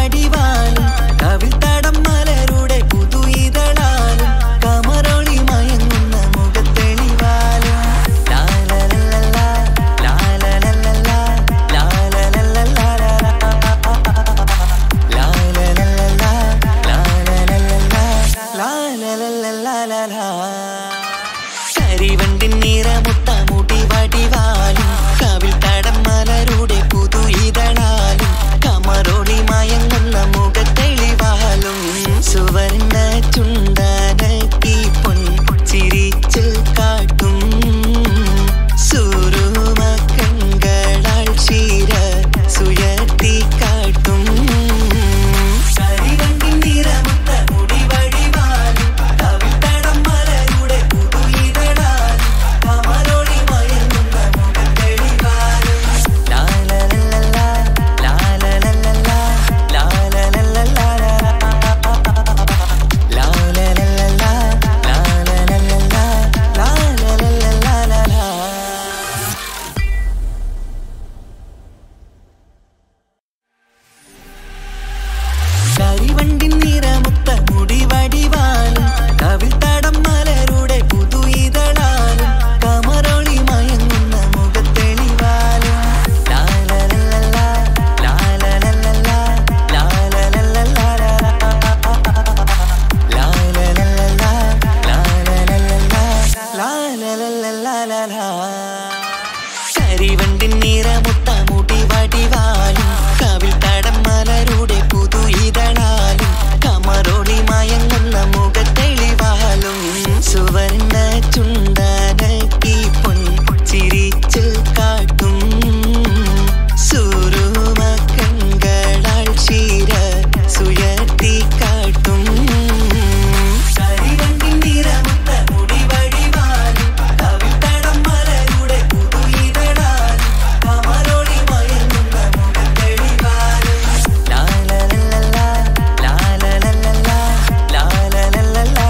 വടിവാലും കവിൽ തടം മലരുടെ പുതുയിതളാലും കമറൊളി മയങ്ങുന്ന മുഖത്തെളിവാലും ലാലലലലാ, ലാലലലലാ, ലാലലലലാ, ലാലലലലാ, ലാലലലലാ, ലാലലലലാ. കരിവണ്ടിൻ നിറമുട്ട മുടി വടിവാലും കവിൽ തടം മലരുടെ പുതു ഇതളാലും കമറൊളി മയങ്ങുന്ന മുഖത്തെളിവാലും സുവർണ ചുണ്ടനക്കി പൊൻ ചിരിച്ച് കാട്ടും സുറുമ കൺകളാൽ ക്ഷീര സുയർത്തി കാട്ടും കരിവണ്ടിൻ നിറമുട്ട മുടി വടിവാലും കവിൽ തടം മലരുടെ പുതു ഇതളാലും കമറൊളി മയങ്ങുന്ന മുഖത്തെളിവാലും ലാലലലലാ, ലാലലലലാ, ലാലലലലാ, ലാലലലലാ, ലാലലലലാ, ലാലലലലാ. കരിവണ്ടിൻ നിറമുത്ത മുടി വടിവാലും കവിൽ തടം മലരുടെ പുതു ഇതളാലും കമറൊളി മയങ്ങുന്ന മുഖത്തെളിവാലും ലാലലലലാ, ലാലലലലാ, ലാലലലലാ, ലാലലലലാ, ലാലലലലാ, ലാലലലലാ. കരിവണ്ടിൻ നിറമുത്ത മുടി വടിവാലും കവിൽ തടം മലരുടെ പുതു ഇതളാലും കമറൊളി മയങ്ങുന്ന മുഖത്തെളിവാലും സുവർണ ചുണ്ടനക്കി പൊൻ ചിരിച്ച് കാട്ടും സുറുമ കൺകളാൽ ക്ഷീര സുയർത്തി കാട്ടും കരിവണ്ടിൻ നിറമുത്ത മുടി വടിവാലും കവിൽ തടം മലരുടെ പുതു ഇതളാലും കമറൊളി മയങ്ങുന്ന മുഖത്തെളിവാലും ലാലലലലാ, ലാലലലലാ, ലാലലലലാ,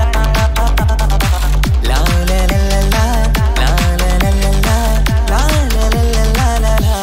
ലാലലലലാ, ലാലലലലാ, ലാലലലലാ.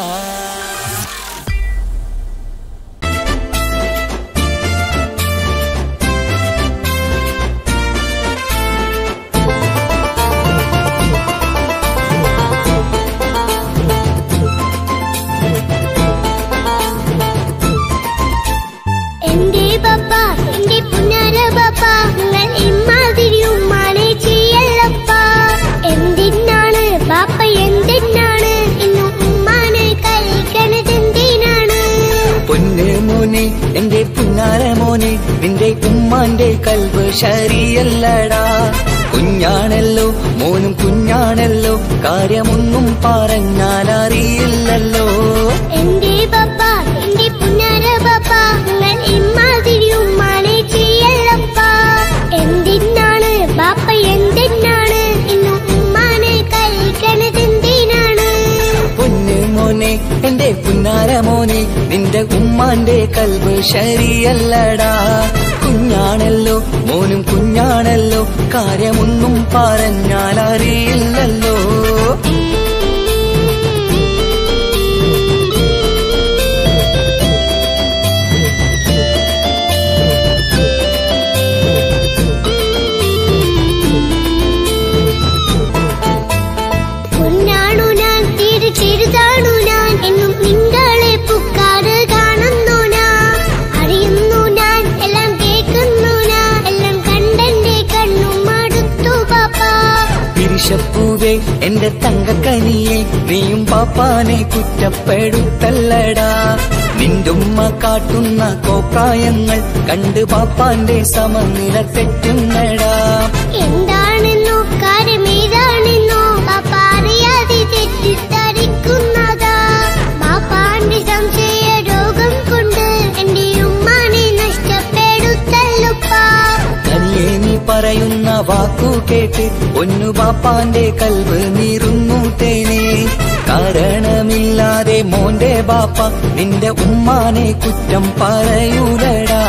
എന്റെ പപ്പ എന്റെ പുന്നാര പപ്പ നിങ്ങൾ ഇമ്മാതിരി ഉമ്മാനെ ചെയ്യല്ലപ്പ എന്തിനാണ് പാപ്പ എന്തിനാണ് ഇന്ന് ഉമ്മാനെ കഴിക്കണത് എന്തിനാണ് പൊന്ന് മോനെ എന്റെ പുന്നാര മോനെ നിന്റെ ഉമ്മാന്റെ കൽവ് ശരിയല്ലടാ കുഞ്ഞാണല്ലോ മോനും കുഞ്ഞാണല്ലോ കാര്യമൊന്നും പറഞ്ഞാൽ അറിയില്ലല്ലോ എന്റെ പപ്പ എന്റെ പുന്നാര പപ്പ നിങ്ങൾ ഇമ്മാതിരി ഉമ്മാനെ ചെയ്യല്ലപ്പ എന്തിനാണ് പാപ്പ എന്തിനാണ് ഇന്ന് ഉമ്മാനെ കഴിക്കണത് എന്തിനാണ് പൊന്ന് മോനെ എന്റെ പുന്നാര മോനെ നിന്റെ ഉമ്മാന്റെ കൽവ് ശരിയല്ലടാ കുഞ്ഞാണല്ലോ മോനും കുഞ്ഞാണല്ലോ കാര്യമൊന്നും പറഞ്ഞാൽ അറിയില്ലല്ലോ പൊന്നാണു ഞാൻ തീരെ ചെറുതാണു ഞാൻ എന്നും നിങ്ങളെ പുക്കാറ് കാണുന്നു ഞാൻ അറിയുന്നു ഞാൻ എല്ലാം കേൾക്കുന്നു ഞാൻ എല്ലാം കണ്ടെന്റെ കണ്ണും മടുത്തു പാപ്പ പിരിശപ്പൂവേ എന്റെ തങ്കക്കനിയെ നീയും പാപ്പാനെ കുറ്റപ്പെടുത്തല്ലടാ നിന്റുമ്മ കാട്ടുന്ന കോപ്രായങ്ങൾ കണ്ട് പാപ്പാന്റെ സമനില തെറ്റുന്നടാ എന്താണെന്നോ കാര്യമേതാണെന്നോ പാപ്പ അറിയാതെ തെറ്റിദ്ധരിക്കുന്നതാ പാപ്പാന്റെ സംശയ രോഗം കൊണ്ട് എന്റെ ഉമ്മാനെ നഷ്ടപ്പെടുത്തല്ലുപ്പാ കനിയെ നീ പറയുന്ന വാക്കു കേട്ട് ഒന്നു പാപ്പാന്റെ കൽവ് നീറുന്നു തേനെ കാരണമില്ലാതെ മോന്റെ ബാപ്പ നിന്റെ ഉമ്മാനെ കുറ്റം പറയൂലടാ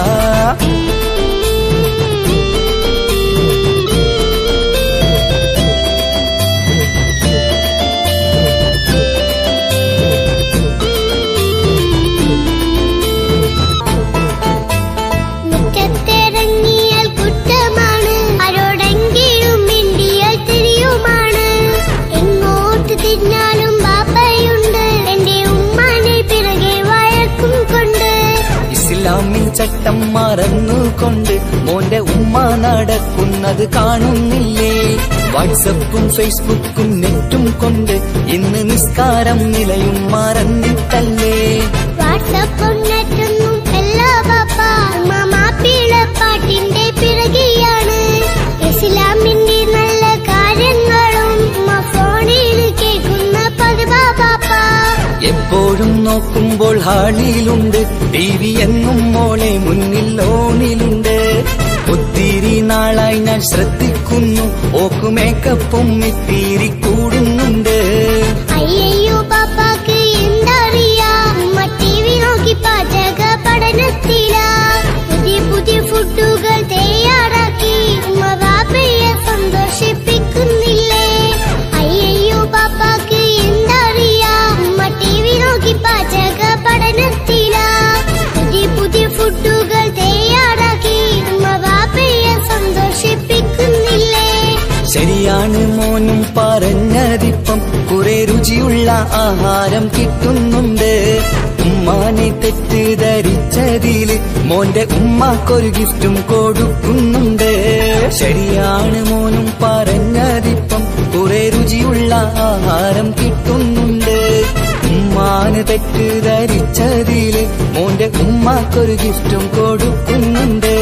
ഇസ്ലാമിൽ ചട്ടം മറന്നുകൊണ്ട് മോന്റെ ഉമ്മ നടക്കുന്നത് കാണുന്നില്ലേ വാട്സപ്പും ഫേസ്ബുക്കും നെറ്റും കൊണ്ട് ഇന്ന് നിസ്കാരം നിലയും മറന്നിട്ടല്ലേ വാട്സപ്പും നെറ്റൊന്നും എല്ലാ പാപ്പ മാപ്പിള പാട്ടിന്റെ പിറകെയാണ് ഇസ്ലാമിന്റെ നല്ല കാര്യങ്ങളും ഉമ്മ ഫോണിൽ കേൾക്കുന്ന പതിവാ പാപ്പ എപ്പോഴും നോക്കുമ്പോൾ ഹാളിയിലുണ്ട് ടി വി എന്നും മോളെ മുന്നിൽ ഓണിലുണ്ട് ഒത്തിരി നാളായി ഞാൻ ശ്രദ്ധിക്കുന്നു ഓക്കു മേക്കപ്പും ഇത്തിരി കൂടുന്നുണ്ട് അയ്യോ പാപ്പാക്ക് എന്തറിയാ ഉമ്മ ടി വി നോക്കി പാചക പഠനത്തിലാ പുതിയ പുതിയ ഫുഡുകൾ തയ്യാറാക്കി ഉമ്മ വാപ്പയെ സന്തോഷിപ്പിക്കുന്നില്ലേ അയ്യോ പാപ്പാക്ക് എന്തറിയാ ഉമ്മ ടി വി നോക്കി പാചക പഠനത്തിലാ പുതിയ പുതിയ ഫുഡുകൾ തയ്യാറാക്കി ഉമ്മ വാപ്പയെ സന്തോഷിപ്പിക്കുന്നില്ലേ ശരിയാണ് മോനും പറഞ്ഞതിപ്പം കുറെ രുചിയുള്ള ആഹാരം കിട്ടുന്നുണ്ട് ഉമ്മാനെ തെറ്റിദ്ധരിച്ചതില് മോന്റെ ഉമ്മാക്കൊരു ഗിഫ്റ്റും കൊടുക്കുന്നുണ്ട് ശരിയാണ് മോനും പറഞ്ഞതിപ്പം കുറെ രുചിയുള്ള ആഹാരം കിട്ടുന്നുണ്ട് ഉമ്മാന് തെറ്റിദ്ധരിച്ചതില് മോന്റെ ഉമ്മാക്കൊരു ഗിഫ്റ്റും കൊടുക്കുന്നുണ്ട്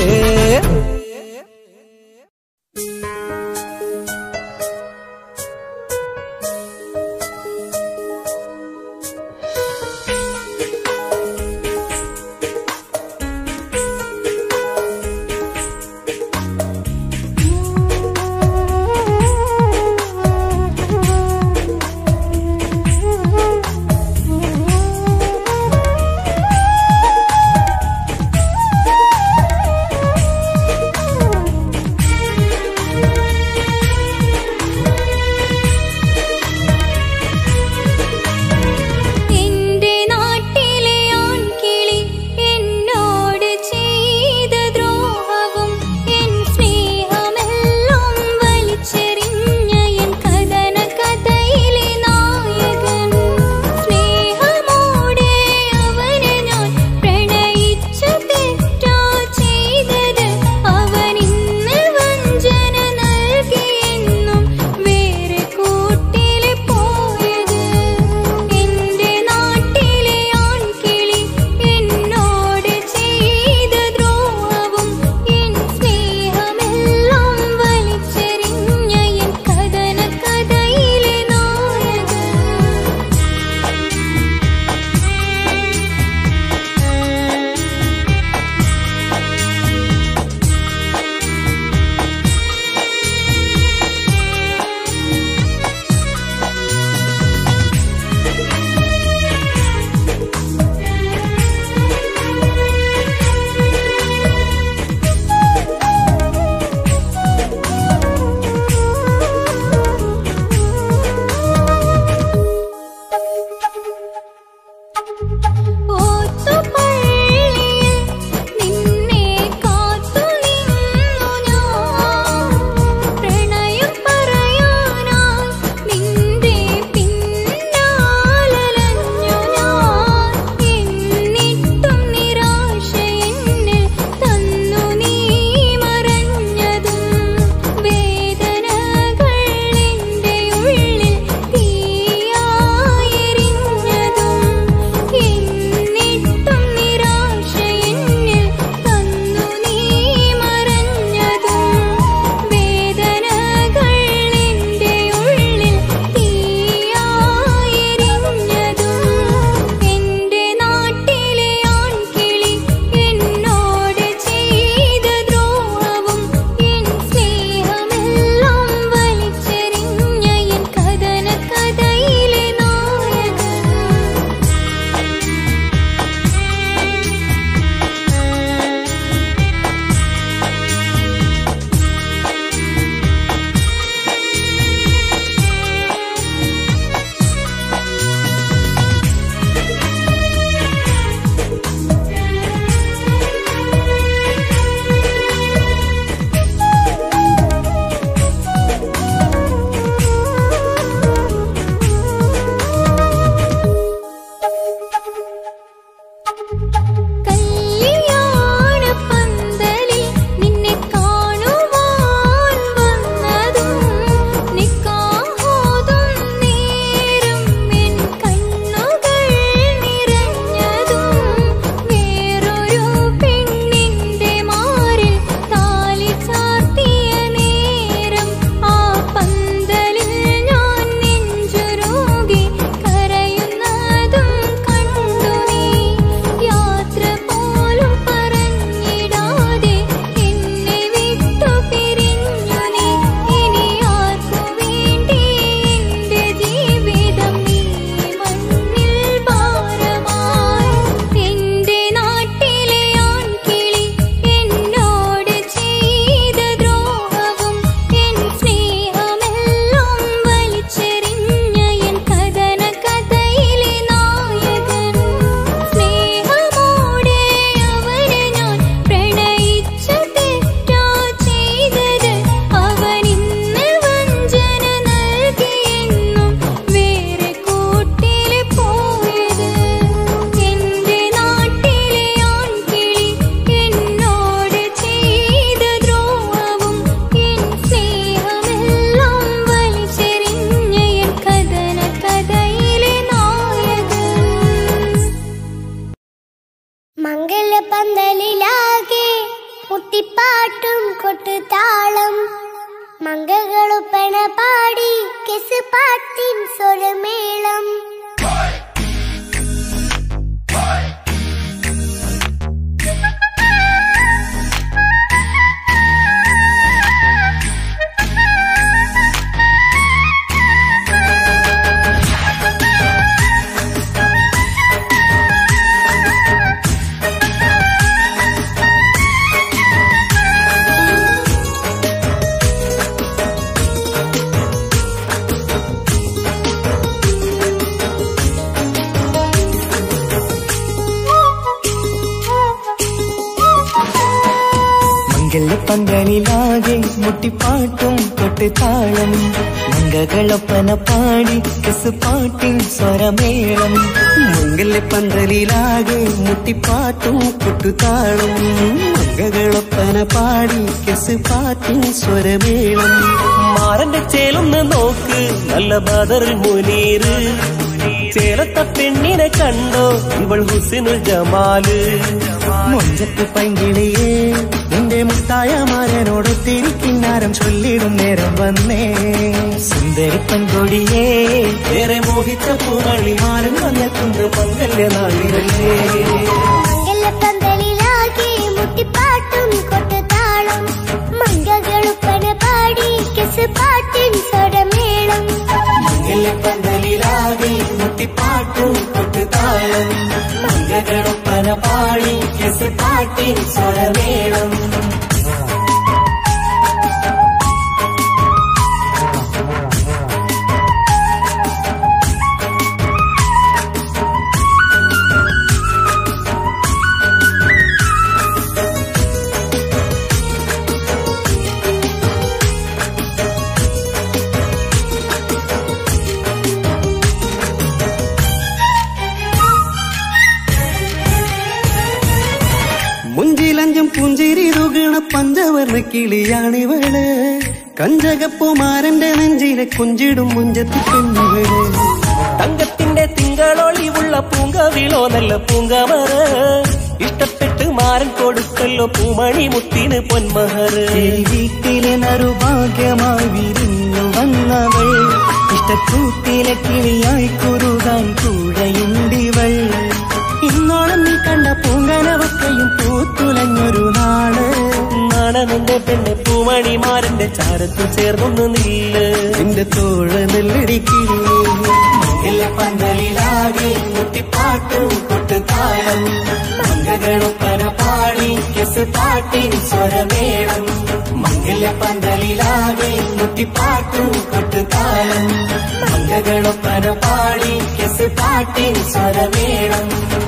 മുട്ടിപ്പാട്ടും കൊട്ടുതാളം മംഗകളുപ്പണ പാടി കെസ് പാട്ടിൻ സ്വരമേളം മംഗലപ്പന്തലിലാകെ മുട്ടിപ്പാട്ടും കൊട്ടുതാളം മംഗകളൊപ്പന പാടി കെസ് പാട്ടിൻ സ്വരമേളം മംഗലപ്പന്തലിലാകെ മുട്ടിപ്പാട്ടും കൊട്ടുതാളം മംഗകളൊപ്പന പാടി കെസ് പാട്ടിൻ സ്വരമേളം മാറന്റെ ചേലൊന്ന് നോക്ക് നല്ല ബദറിൽ മുനീറ് ചേലത്ത പെണ്ണിനെ കണ്ടോ ഇവൾ ഹുസിനുൽ ജമാല് മൊഞ്ചത്ത് പൈങ്കിളിയേ നിന്റെ മുത്തായ മാരനോടൊത്തിരി കിന്നാരം ചൊല്ലിടും നേരം വന്നേ സുന്ദരി പെൺകൊടിയേ ഏറെ മോഹിച്ച പൂവളിമാരൻ വന്നെത്തുന്ന പങ്കല്യ നാളിരല്ലേ മംഗലപ്പന്തലിലാകെ മുട്ടിപ്പാട്ടും കൊട്ടുതാളം മംഗകളുപ്പന പാടി കെസ് പാട്ടിൻ സ്വരമേളം പന്തലിലാകെ മുട്ടിപ്പാട്ടും കൊട്ടുതാളം മംഗളൊപ്പന പാടി കെസ് പാട്ടിൻ സ്വരമേളം മുഞ്ചിലഞ്ചും പുഞ്ചിരി തുകണ പഞ്ചവർണ്ണ കിളിയാണിവള് കഞ്ചകപ്പുമാരന്റെ നെഞ്ചിലെ കുഞ്ചിടും മുഞ്ചത്തി പെണ്ണുകള് തങ്കത്തിന്റെ തിങ്കളൊളിവുള്ള പൂങ്കവിളോ നല്ല പൂങ്കമറ ഇഷ്ടപ്പെട്ട് മാരൻ കൊടുക്കല്ലോ പൂമണി മുത്തിന് പൊന്മഹറ് ഈ വീട്ടിലെ നറുഭാഗ്യമായി വിരിഞ്ഞു വന്നവൾ ഇഷ്ടക്കൂട്ടിലെ കിളിയായി കുറുകാൻ കൂടെയുണ്ടിവൾ ഇന്നോളം നീ കണ്ട പൂങ്കനവക്കയും പൂത്തുലഞ്ഞൊരു നാള് നാണനന്റെ പെണ്ണ് പൂമണിമാരന്റെ ചാരത്തിൽ ചേർന്നൊന്ന് നില്ല് നിന്റെ തോഴ നെല്ലടിക്കില്ലേ പന്തലിലാകെ മുട്ടിപ്പാട്ടും കൊട്ടുതാളം മംഗളൊപ്പന പാടി കെസ് പാട്ടിൻ സ്വരമേളം മംഗല്യ പന്തലിലാകെ മുട്ടിപ്പാട്ടും കൊട്ടുതാളം മംഗളൊപ്പന പാടി കെസ് പാട്ടിൻ സ്വരമേളം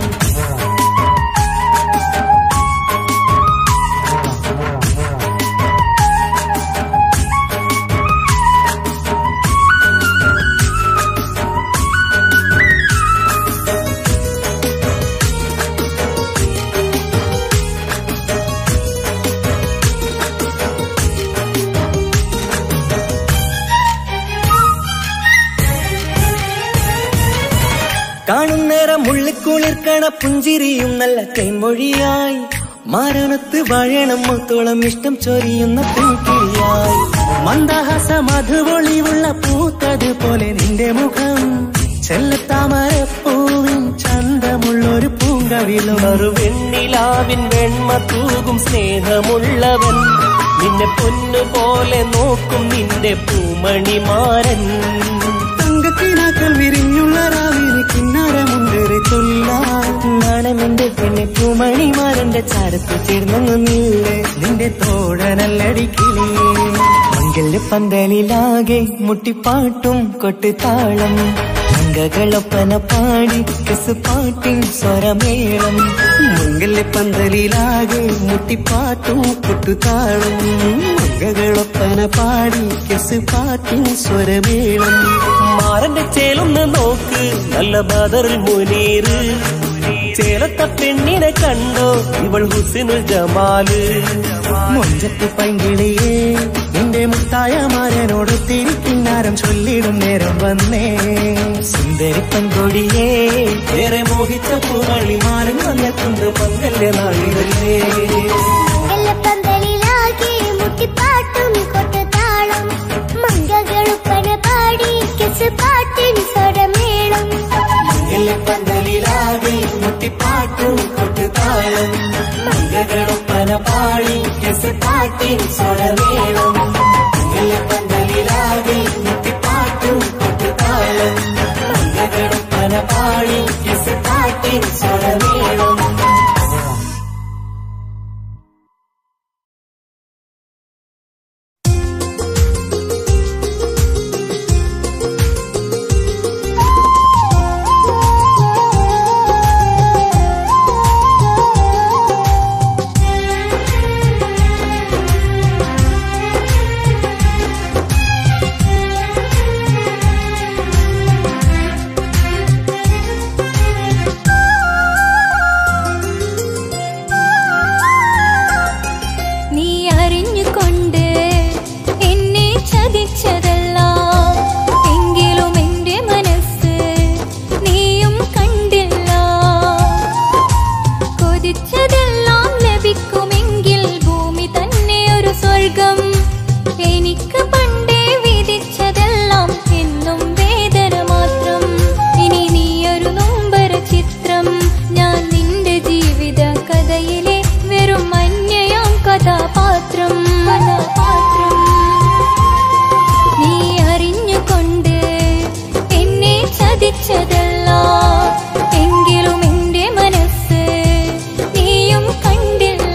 കാണുന്നേരം മുള്ളിക്കുളിർക്കണ പുഞ്ചിരിയും നല്ല കൈമൊഴിയായി മാരണത്ത് വാഴണം മൊത്തോളം ഇഷ്ടം ചൊരിയുന്ന പൂക്കിളിയായി മന്ദഹാസ മധുപൊളിവുള്ള പൂത്തത് പോലെ നിന്റെ മുഖം ചെല്ലത്താമരപ്പൂവിൻ ചന്തമുള്ളൊരു പൂങ്കവിലും മറുവെണ്ണിലാവിൻ വെണ്മ തൂകും സ്നേഹമുള്ളവൻ നിന്നെ പൊന്നുപോലെ നോക്കും നിന്റെ പൂമണിമാരൻ തങ്കത്തിനാക്കൾ വിരിഞ്ഞുള്ള രാവിലെ കിന്നാരമുണ്ടേറെ ചൊല്ലാണെന്റെ പെണ്ണെ പൂമണിമാരന്റെ ചാരത്ത് ചേർന്നു നില്ലേ നിന്റെ തോഴനല്ലടിക്കില്ലേ മംഗല്യ പന്തലിലാകെ മുട്ടിപ്പാട്ടും കൊട്ടുതാളം മംഗകളൊപ്പന പാടി കെസ് പാട്ടിൻ സ്വരമേളം മംഗല്യ പന്തലിലാകെ മുട്ടിപ്പാട്ടും കൊട്ടുതാളം മംഗകളൊപ്പന പാടി കെസ് പാട്ടിൻ സ്വരമേളം മാറന്റെ ചേലൊന്ന് നോക്ക് നല്ല ബദറിൽ മുനീറ് ചേലത്ത പെണ്ണിനെ കണ്ടോ ഇവൾ ഹുസിനുൽ ജമാല് മൊഞ്ചത്തി പൈങ്കിളിയേ നിന്റെ മുത്തായ മാരനോട് തിരിക്കിന്നാരം ചൊല്ലിടും നേരം വന്നേ സുന്ദരി പെൺകൊടിയേ ഏറെ മോഹിച്ച പൂവളിമാരൻ വന്നെത്തുന്ന പങ്കല്യ നാളിതല്ലേ മംഗലപ്പന്തലിലാകെ മുട്ടിപ്പാട്ടും കൊട്ടുതാളം മങ്കകളുപ്പന പാടി കിസ് പാട്ടിൻ സ്വരമേളം പന്തലിലാകെ മുട്ടിപ്പാട്ടും കൊട്ടുതാളം മംഗളൊപ്പന പാടി പാട്ടിൻ സ്വരമേളം പന്തലിലാകെ മുട്ടിപ്പാട്ടും കൊട്ടുതാളം മംഗളൊപ്പന പാടി പാട്ടിൻ സ്വരമേളം നീ അറിഞ്ഞുകൊണ്ട് എന്നെ ചതിച്ചതല്ല എങ്കിലും എന്റെ മനസ്സ് നീയും കണ്ടില്ല കൊതിച്ചതെല്ലാം ലഭിക്കുമെങ്കിൽ ഭൂമി തന്നെ ഒരു സ്വർഗം എനിക്ക് പണ്ടേ വിധിച്ചതെല്ലാം എന്നും വേദന മാത്രം ഇനി നീയൊരു നൊമ്പര ചിത്രം ഞാൻ നിന്റെ ജീവിത കഥയിലെ വെറും അന്യയാം കഥാപാത്രം കഥാപാത്രം നീ അറിഞ്ഞുകൊണ്ട് എന്നെ ചതിച്ചതല്ല എങ്കിലും എന്റെ മനസ്സ് നീയും കണ്ടില്ല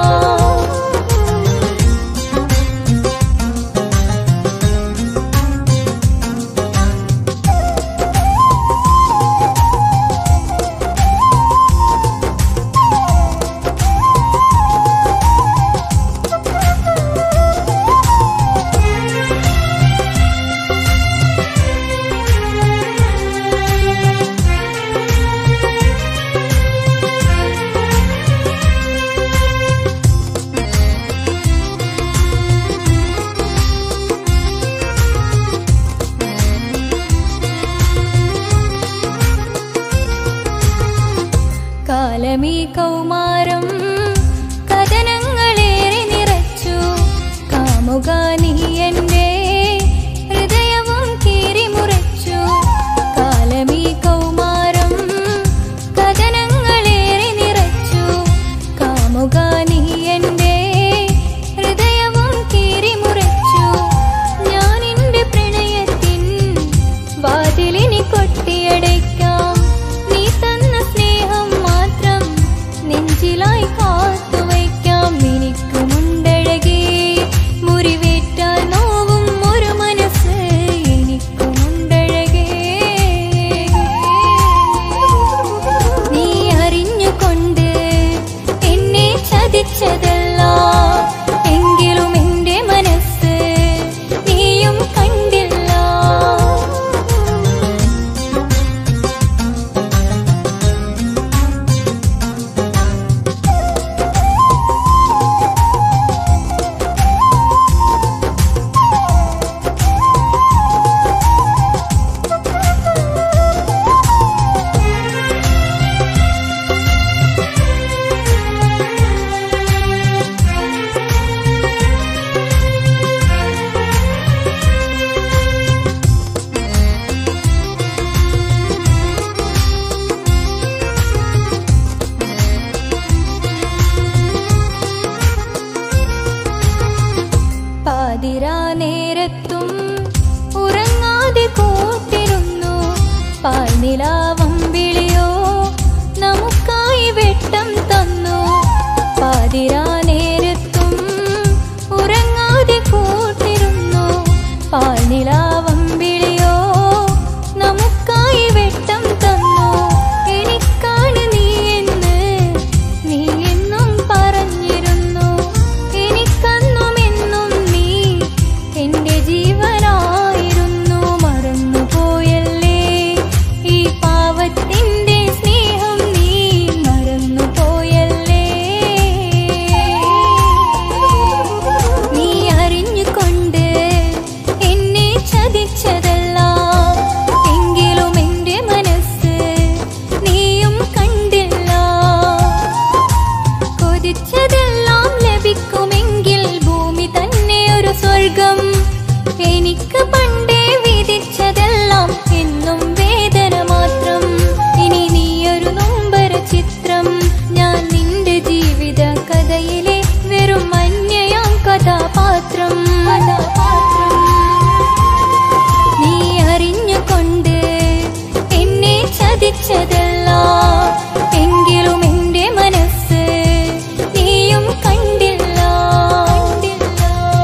കാലമീ കൗമാരം കഥനങ്ങളേറെ നിറച്ചു കാമുക നീ എന്റെ ഹൃദയവും കീറിമുറിച്ചു കാലമീ കൗമാരം കഥനങ്ങളേറെ നിറച്ചു കാമുക നീ എന്റെ ഹൃദയവും കീറിമുറിച്ചു ഞാൻ എന്റെ പ്രണയത്തിൻ വാതിലിനി കൊട്ടിയടയ്ക്കാം നീ തന്ന സ്നേഹം മാത്രം നെഞ്ചിലായി കാത്തുവയ്ക്കാം എനിക്കുമുണ്ടഴകേ മുറിവേറ്റാൽ നോവും ചതിച്ചതല്ല എങ്കിലും എന്റെ മനസ്സ് നീയും കണ്ടില്ല കണ്ടില്ല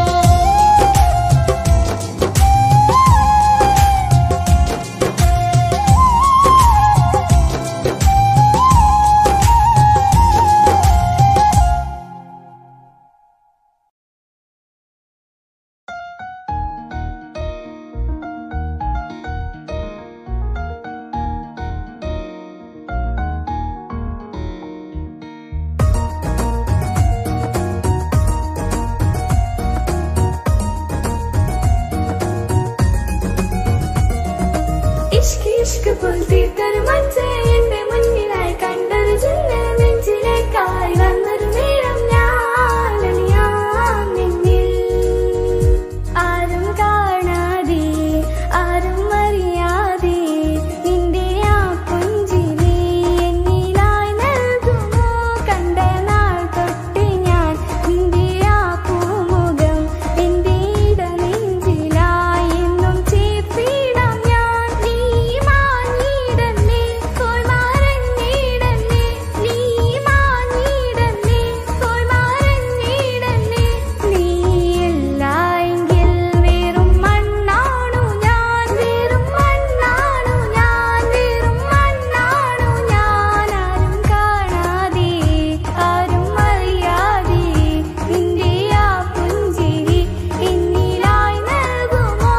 ഇഷ്ക് ഇഷ്ക് പോൽ തീർത്തൊരു മച്ച് എന്റെ മുന്നിലായി കണ്ടൊരു ചിന്ന നെഞ്ചിലേക്കായി വന്നൊരു നേരം ഞാൻ അണിയാം നിന്നിൽ ആരും കാണാതെ ആരും അറിയാതെ നിന്റെ ആ പുഞ്ചിരി എന്നിലായി നൽകുമോ കണ്ട നാൾ തൊട്ട് ഞാൻ നിന്റെ ആ പൂമുഖം എന്റെ ഇടനെഞ്ചിലായി എന്നും ചേർത്തിടാം ഞാൻ നീ മാഞ്ഞിടന്നേ പോയി മറഞ്ഞിടന്നേ നീ മാഞ്ഞിടന്നേ പോയി മറഞ്ഞിടന്നേ നീ എല്ലായെങ്കിൽ വെറും മണ്ണാണു ഞാൻ വെറും മണ്ണാണു ഞാൻ വെറും മണ്ണാണു ഞാൻ ആരും കാണാതെ ആരും അറിയാതെ നിന്റെ ആ പുഞ്ചിരി എന്നിലായി നൽകുമോ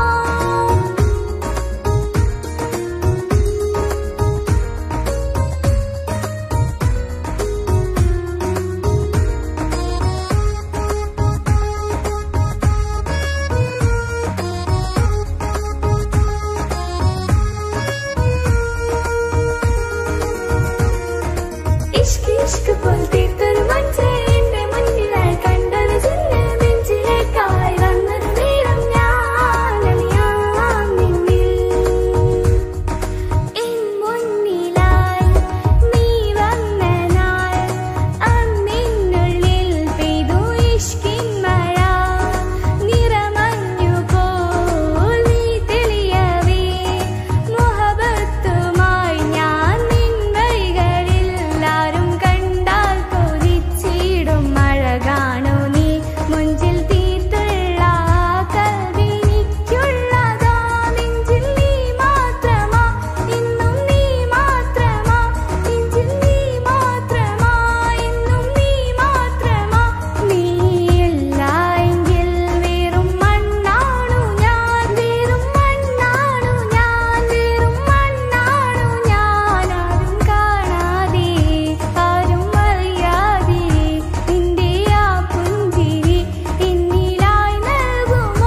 ഇഷ്ക് ഇഷ്ക് പോൽ തീർത്തൊരു മച്ച് എന്റെ മുന്നിലായി കണ്ടൊരു ചിന്ന നെഞ്ചിലേക്കായി വന്നൊരു നേരം ഞാൻ അണിയാം നിന്നിൽ എൻ മുന്നിലായി നീ വന്ന നാൾ അന്നിനുള്ളിൽ പെയ്തു ഇഷ്കിൻ മഴ നിറമഞ്ഞു പോൽ നീ തെളിയവേ മുഹബത്തുമായി ഞാൻ നിൻ വഴികളിൽ ആരും കണ്ടാൽ കൊതിച്ചിടും അഴകാണു നീ മുഞ്ചിൽ തീർത്തുള്ള കൽവിനിക്കുള്ളതാ നെഞ്ചിൽ നീ മാത്രമാ ഇന്നും നീ മാത്രമാ നെഞ്ചിൽ നീ മാത്രമാ ഇന്നും നീ മാത്രമാ നീ എല്ലായെങ്കിൽ വെറും മണ്ണാണു ഞാൻ വെറും മണ്ണാണു ഞാൻ വെറും മണ്ണാണു ഞാൻ ആരും കാണാതെ ആരും അറിയാതെ നിന്റെ ആ പുഞ്ചിരി എന്നിലായി നൽകുമോ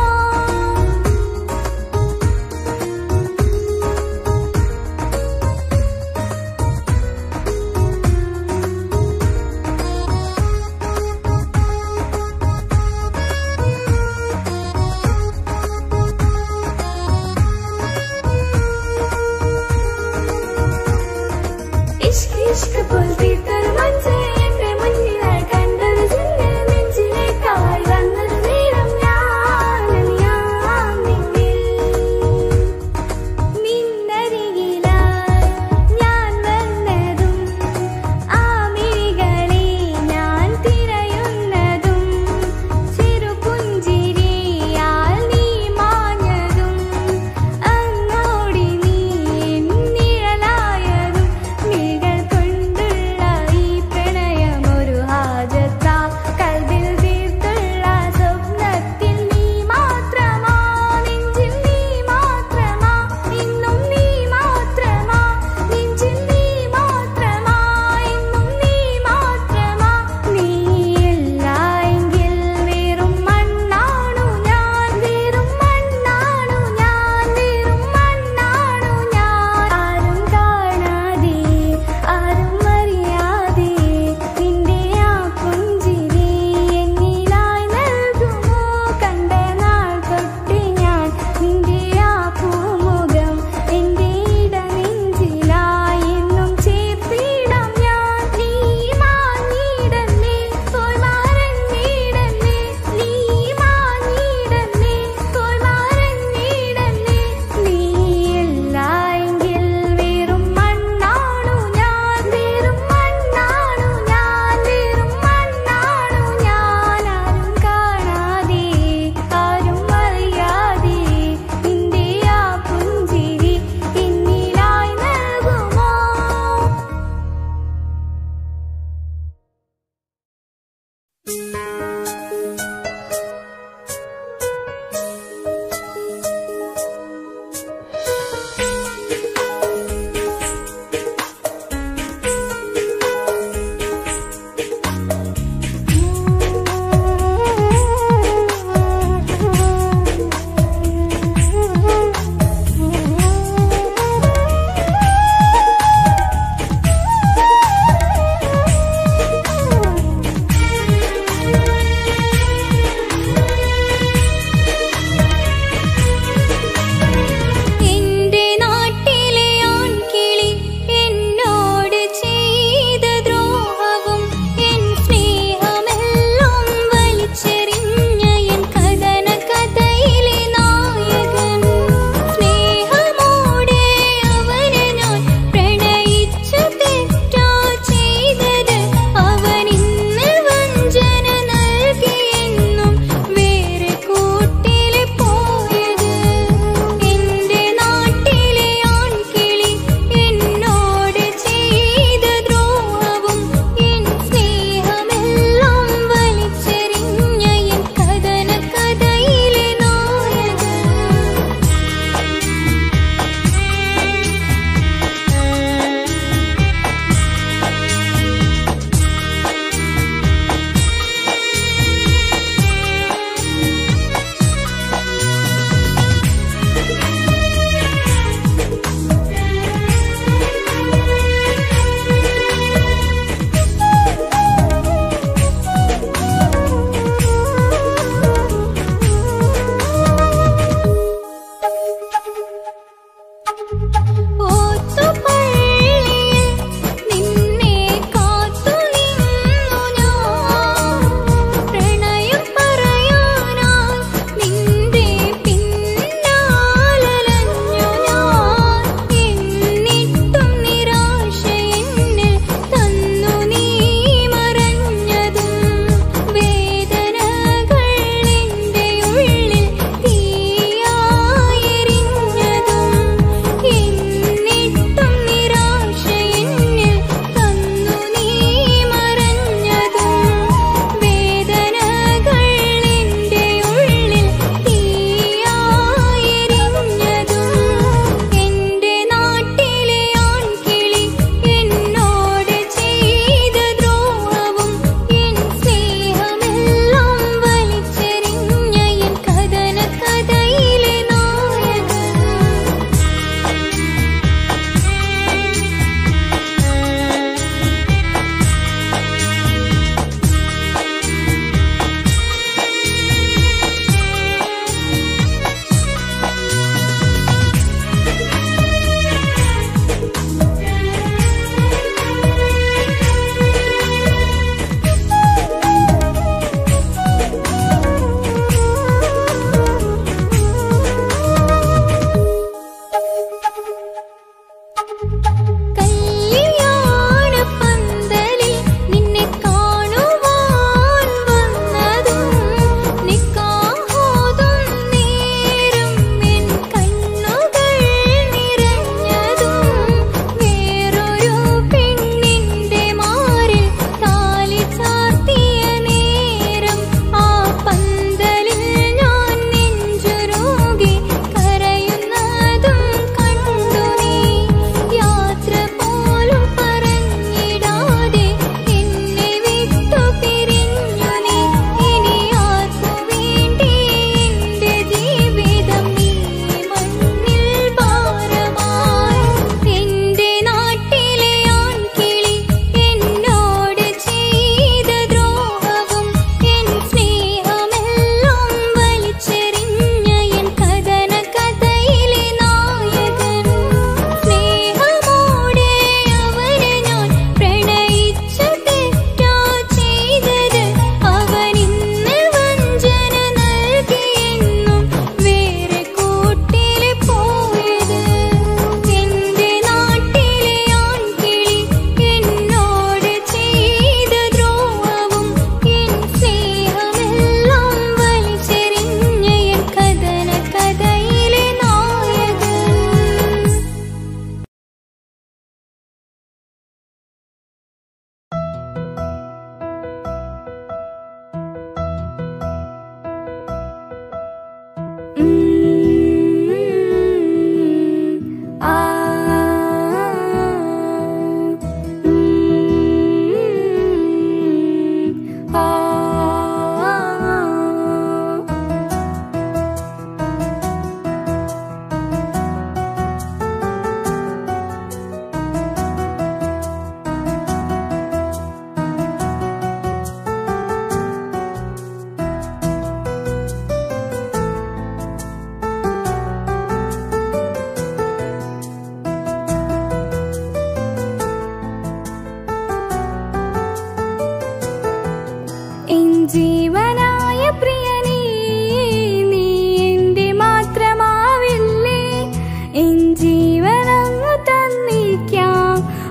ഇഷ്ക് ഇഷ്ക് പോൽ തീർത്തൊരു മച്ച് എന്റെ മുന്നിലായി കണ്ടൊരു ചിന്ന നെഞ്ചിലേക്കായി വന്നൊരു നേരം ഞാൻ അണിയാം നിന്നിൽ നിന്നരികിലായി ഞാൻ വന്നതും ആ മിഴികളെ ഞാൻ തിരയുന്നതും ചെറുപുഞ്ചിരിയാൽ നീ മാഞ്ഞതും അങ്ങോടി നീ നിഴലായതും മിഴികൾ കൊണ്ടുള്ള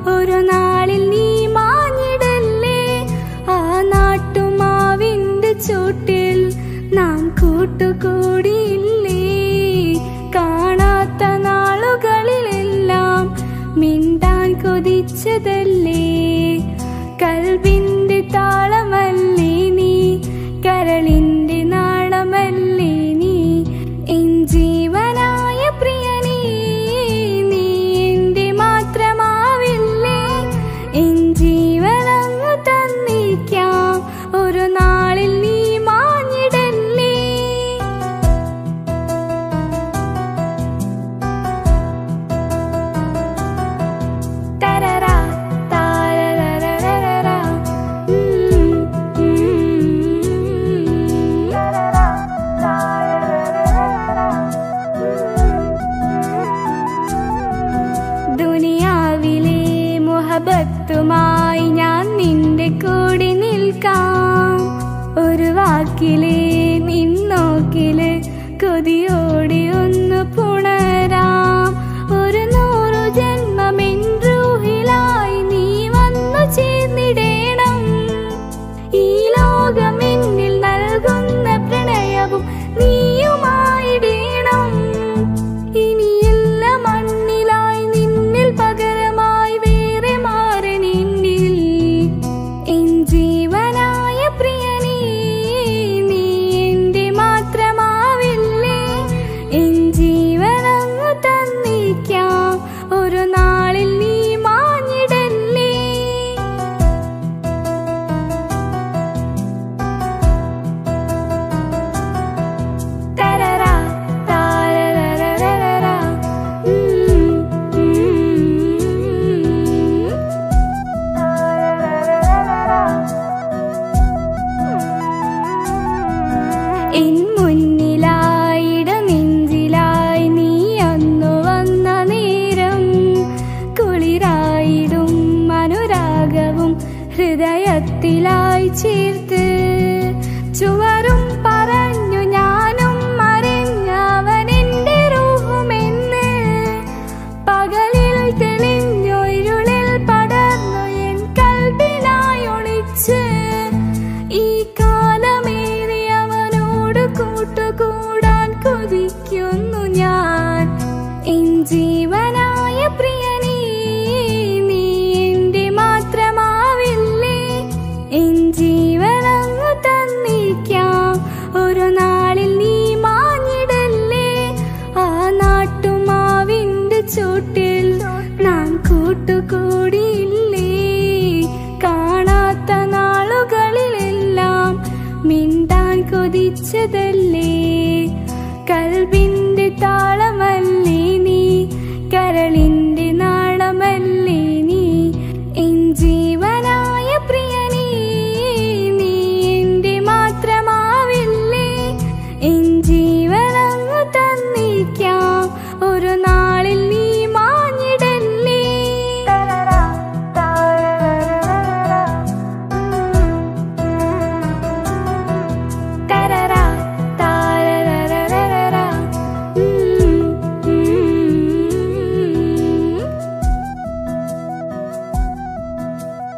ഒരു നാളിൽ നീ മാഞ്ഞിടല്ലേ ആ നാട്ടുമാവിന്റെ ചൂട്ടിൽ നാം കൂട്ടുകൂടിയില്ലേ കാണാത്ത നാളുകളിലെല്ലാം മിണ്ടാൻ കൊതിച്ചതല്ലേ കൽവിന്റെ താളമല്ലേ നീ കരളിന്റെ നാളമല്ലേ നീ എൻ ജീവനായ പ്രിയനീ നീ എന്റെ മാത്രമാവില്ലേ എൻ ജീവനങ്ങ് തന്നിക്കാം ഒരു നാളിൽ നീ മാഞ്ഞിടല്ലേ തരറാ, താരരരരരരാ. ഉം, ഉം. തരറാ, താരരരരരരാ. ദുനിയാവിലെ മുഹബത്തുമായി ഞാൻ നിന്റെ കൂടെ നിൽക്കാം ഒരു വാക്കിലെ നിന്നോക്കില് കൊതിയോടെ ഒന്ന് പുണരാം ഒരു നൂറു ജന്മമെൻ റൂഹിലായി നീ വന്നു ചേർന്നിടേണം ഈ ലോകം എന്നിൽ നൽകുന്ന പ്രണയവും നീയുമായിടേണം ഇനിയില്ല മണ്ണിലായി നിന്നിൽ പകരമായി വേറെ മാറണിന്നിൽ എൻ ജീവനായ പ്രിയനീ നീ എന്റെ മാത്രമാവില്ലേ എൻ ജീവനങ്ങ് തന്നിക്കാം ഒരു നാളിൽ നീ മാഞ്ഞിടല്ലേ തരറാ, താരരരരരരാ. ഉം, ഉം. എൻ മുന്നിലായിട നെഞ്ചിലായി നീ അന്നു വന്ന നേരം കുളിരായിടും അനുരാഗവും ഹൃദയത്തിലായി ചേർത്ത് ചുവരും പറഞ്ഞു ഞാനും മറിഞ്ഞവനെന്റെ റൂഹുമെന്ന് പകലിൽ തെളിഞ്ഞു ഇരുളിൽ പടർന്നു എൻ കൽബിനായി ഒളിച്ച് ഈ കാലമേറി അവനോട് കൂട്ടുകൂടാൻ കൊതിക്കുന്നു ഞാൻ എൻ ജീവനായ പ്രിയനീ നീ എന്റെ മാത്രമാവില്ലേ എൻ ജീവനങ്ങ് തന്നിക്കാം ഒരു നാളിൽ നീ മാഞ്ഞിടല്ലേ ആ നാട്ടുമാവിന്റെ ചൂട്ടിൽ നാം കൂട്ടുകൂടിയില്ലേ കാണാത്ത നാളുകളിലെല്ലാം മിണ്ടാൻ കൊതിച്ചതല്ലേ കൽബിന്റെ താളമല്ലേ നീ കരളിന്റെ നാളമല്ലേ നീ എൻ ജീവനായ പ്രിയനീ നീ എന്റെ മാത്രമാവില്ലേ എൻ ജീവനങ്ങ് തന്നിക്കാം ഒരു നാളിൽ നീ മാഞ്ഞിടല്ലേ തരറാ, താരരരരരാ. തരറാ, താരരരരരാ. ഉം, ഉം.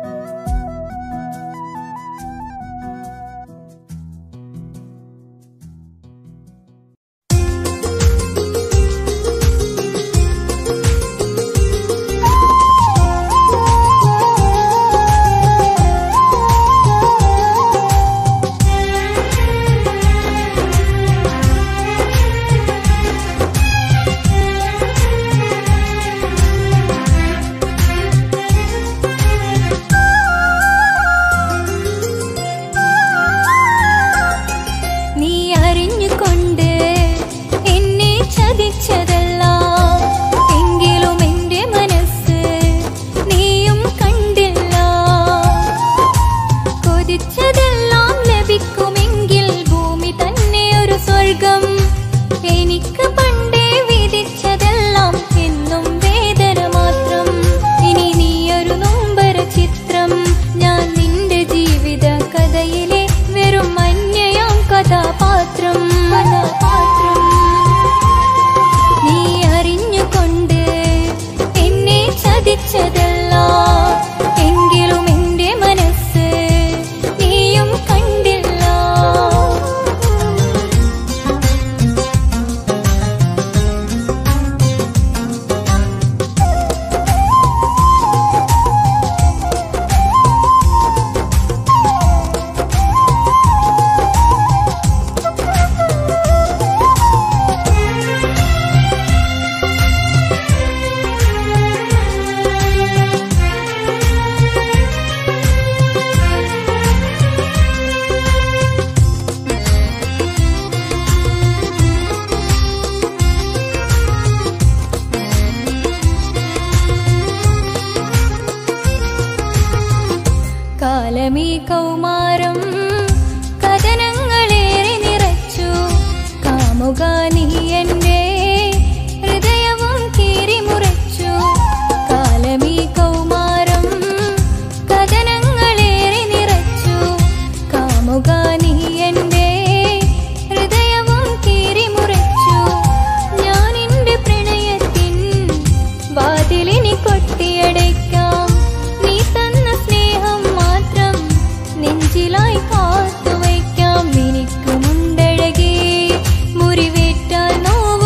കാലമീ കൗമാരം കഥനങ്ങളേറെ നിറച്ചു കാമുക നീ എന്റെ ഹൃദയവും കീറിമുറച്ചു കാലമീ കൗമാരം കഥനങ്ങളേറെ നിറച്ചു കാമുക നീ എന്റെ ഹൃദയവും കീറിമുറച്ചു ഞാൻ എന്റെ പ്രണയത്തിൻ വാതിലിനി കൊട്ടിയടയ്ക്കാം നീ തന്ന സ്നേഹം മാത്രം നെഞ്ചിലായി കാത്തുവയ്ക്കാം എനിക്കുമുണ്ടഴകേ മുറിവേറ്റാൽ നോവു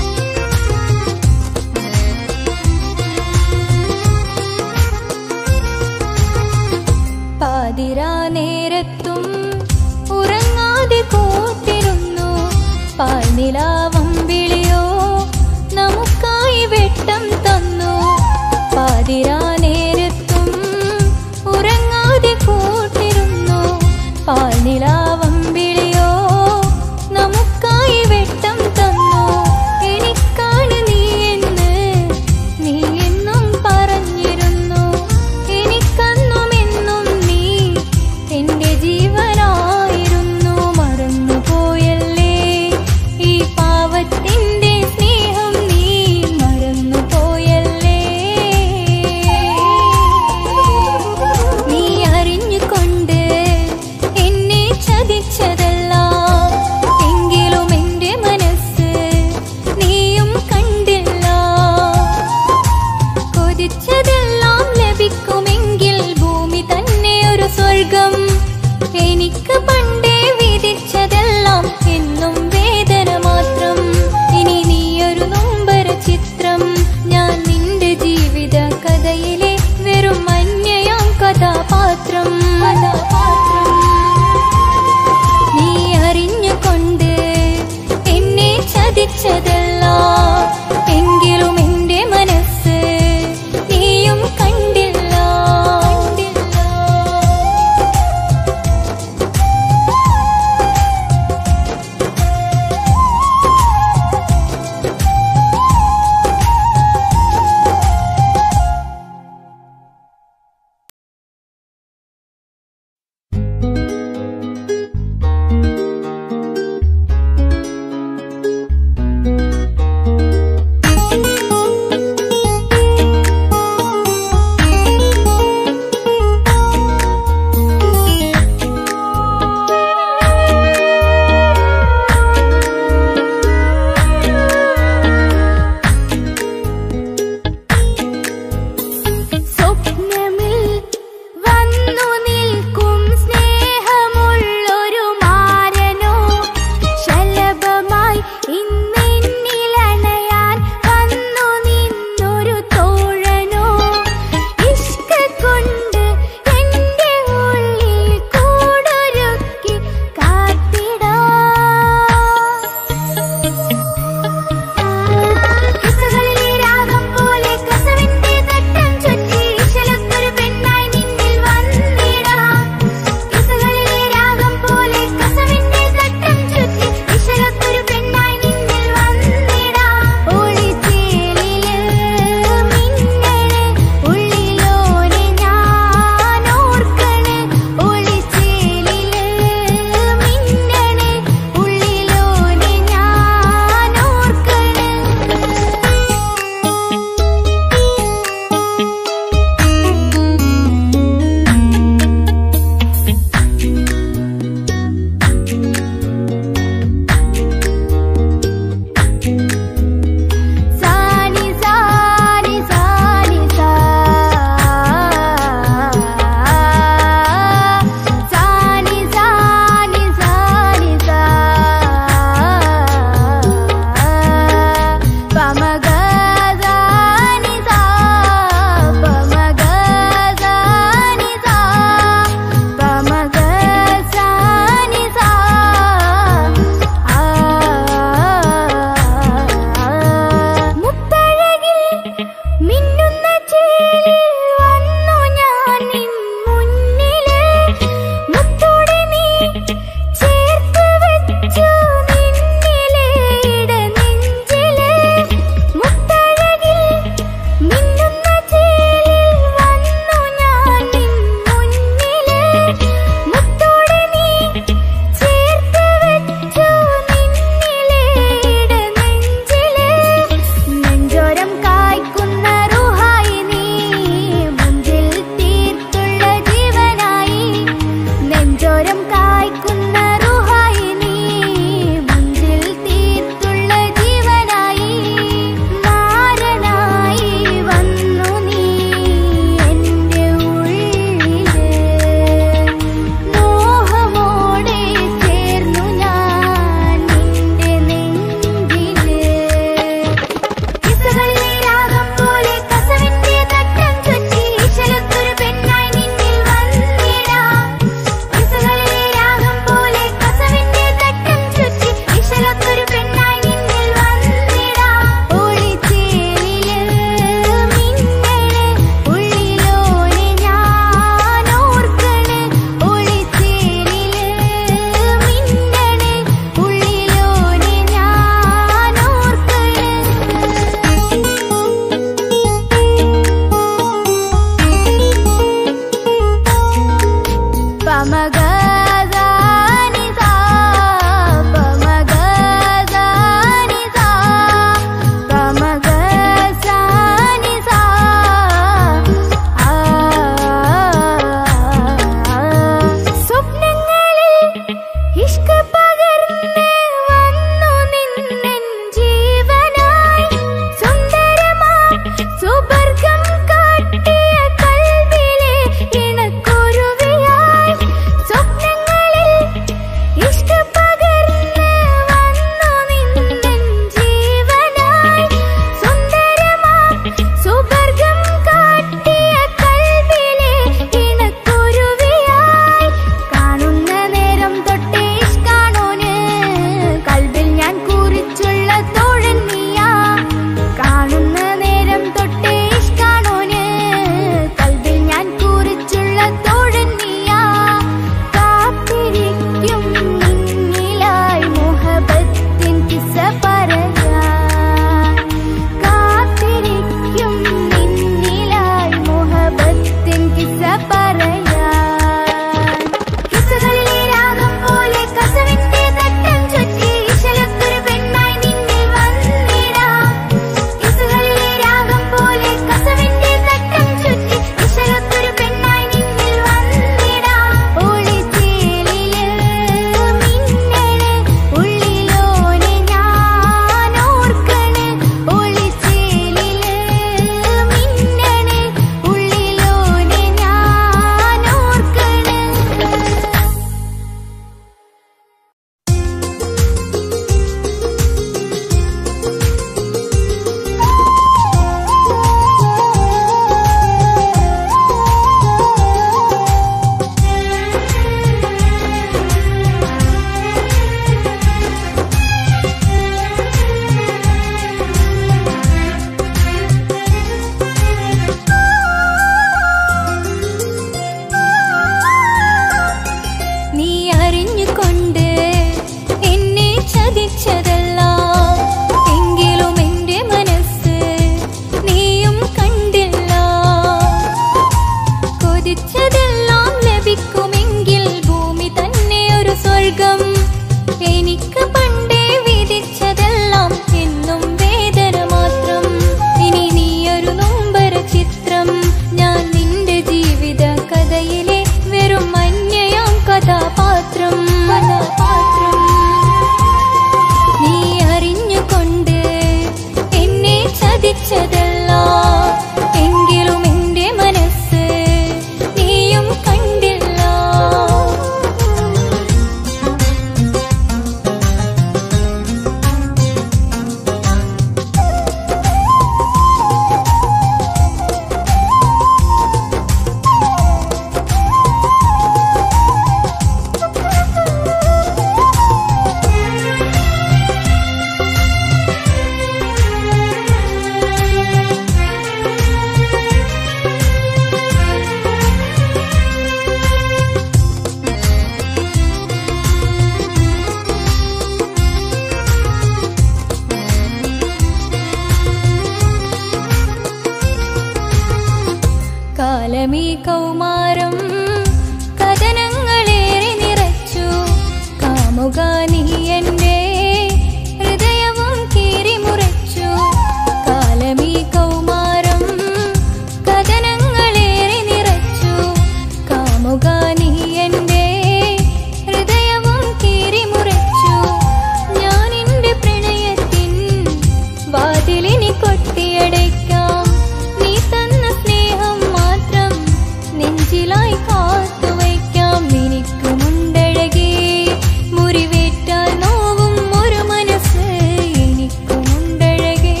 കാലമീ കൗമാരം കഥനങ്ങളേറെ നിറച്ചു കാമുക നീ എൻ്റെ ഹൃദയവും കീറി മുറിച്ചു കാലമീ കൗമാരം കഥനങ്ങളേറെ നിറച്ചു കാമുക നീ എൻ്റെ ഹൃദയവും കീറി മുറിച്ചു ഞാൻ എൻ്റെ പ്രണയത്തിൻ വാതിലിനി കൊട്ടിയടയ്ക്കാം നീ തന്ന സ്നേഹം മാത്രം നെഞ്ചിലായി കാത്തുവയ്ക്കാം എനിക്കുമുണ്ടഴകേ മുറിവേറ്റാൽ നോവും ഒരു മനസ്സ് എനിക്കുമുണ്ടഴകേ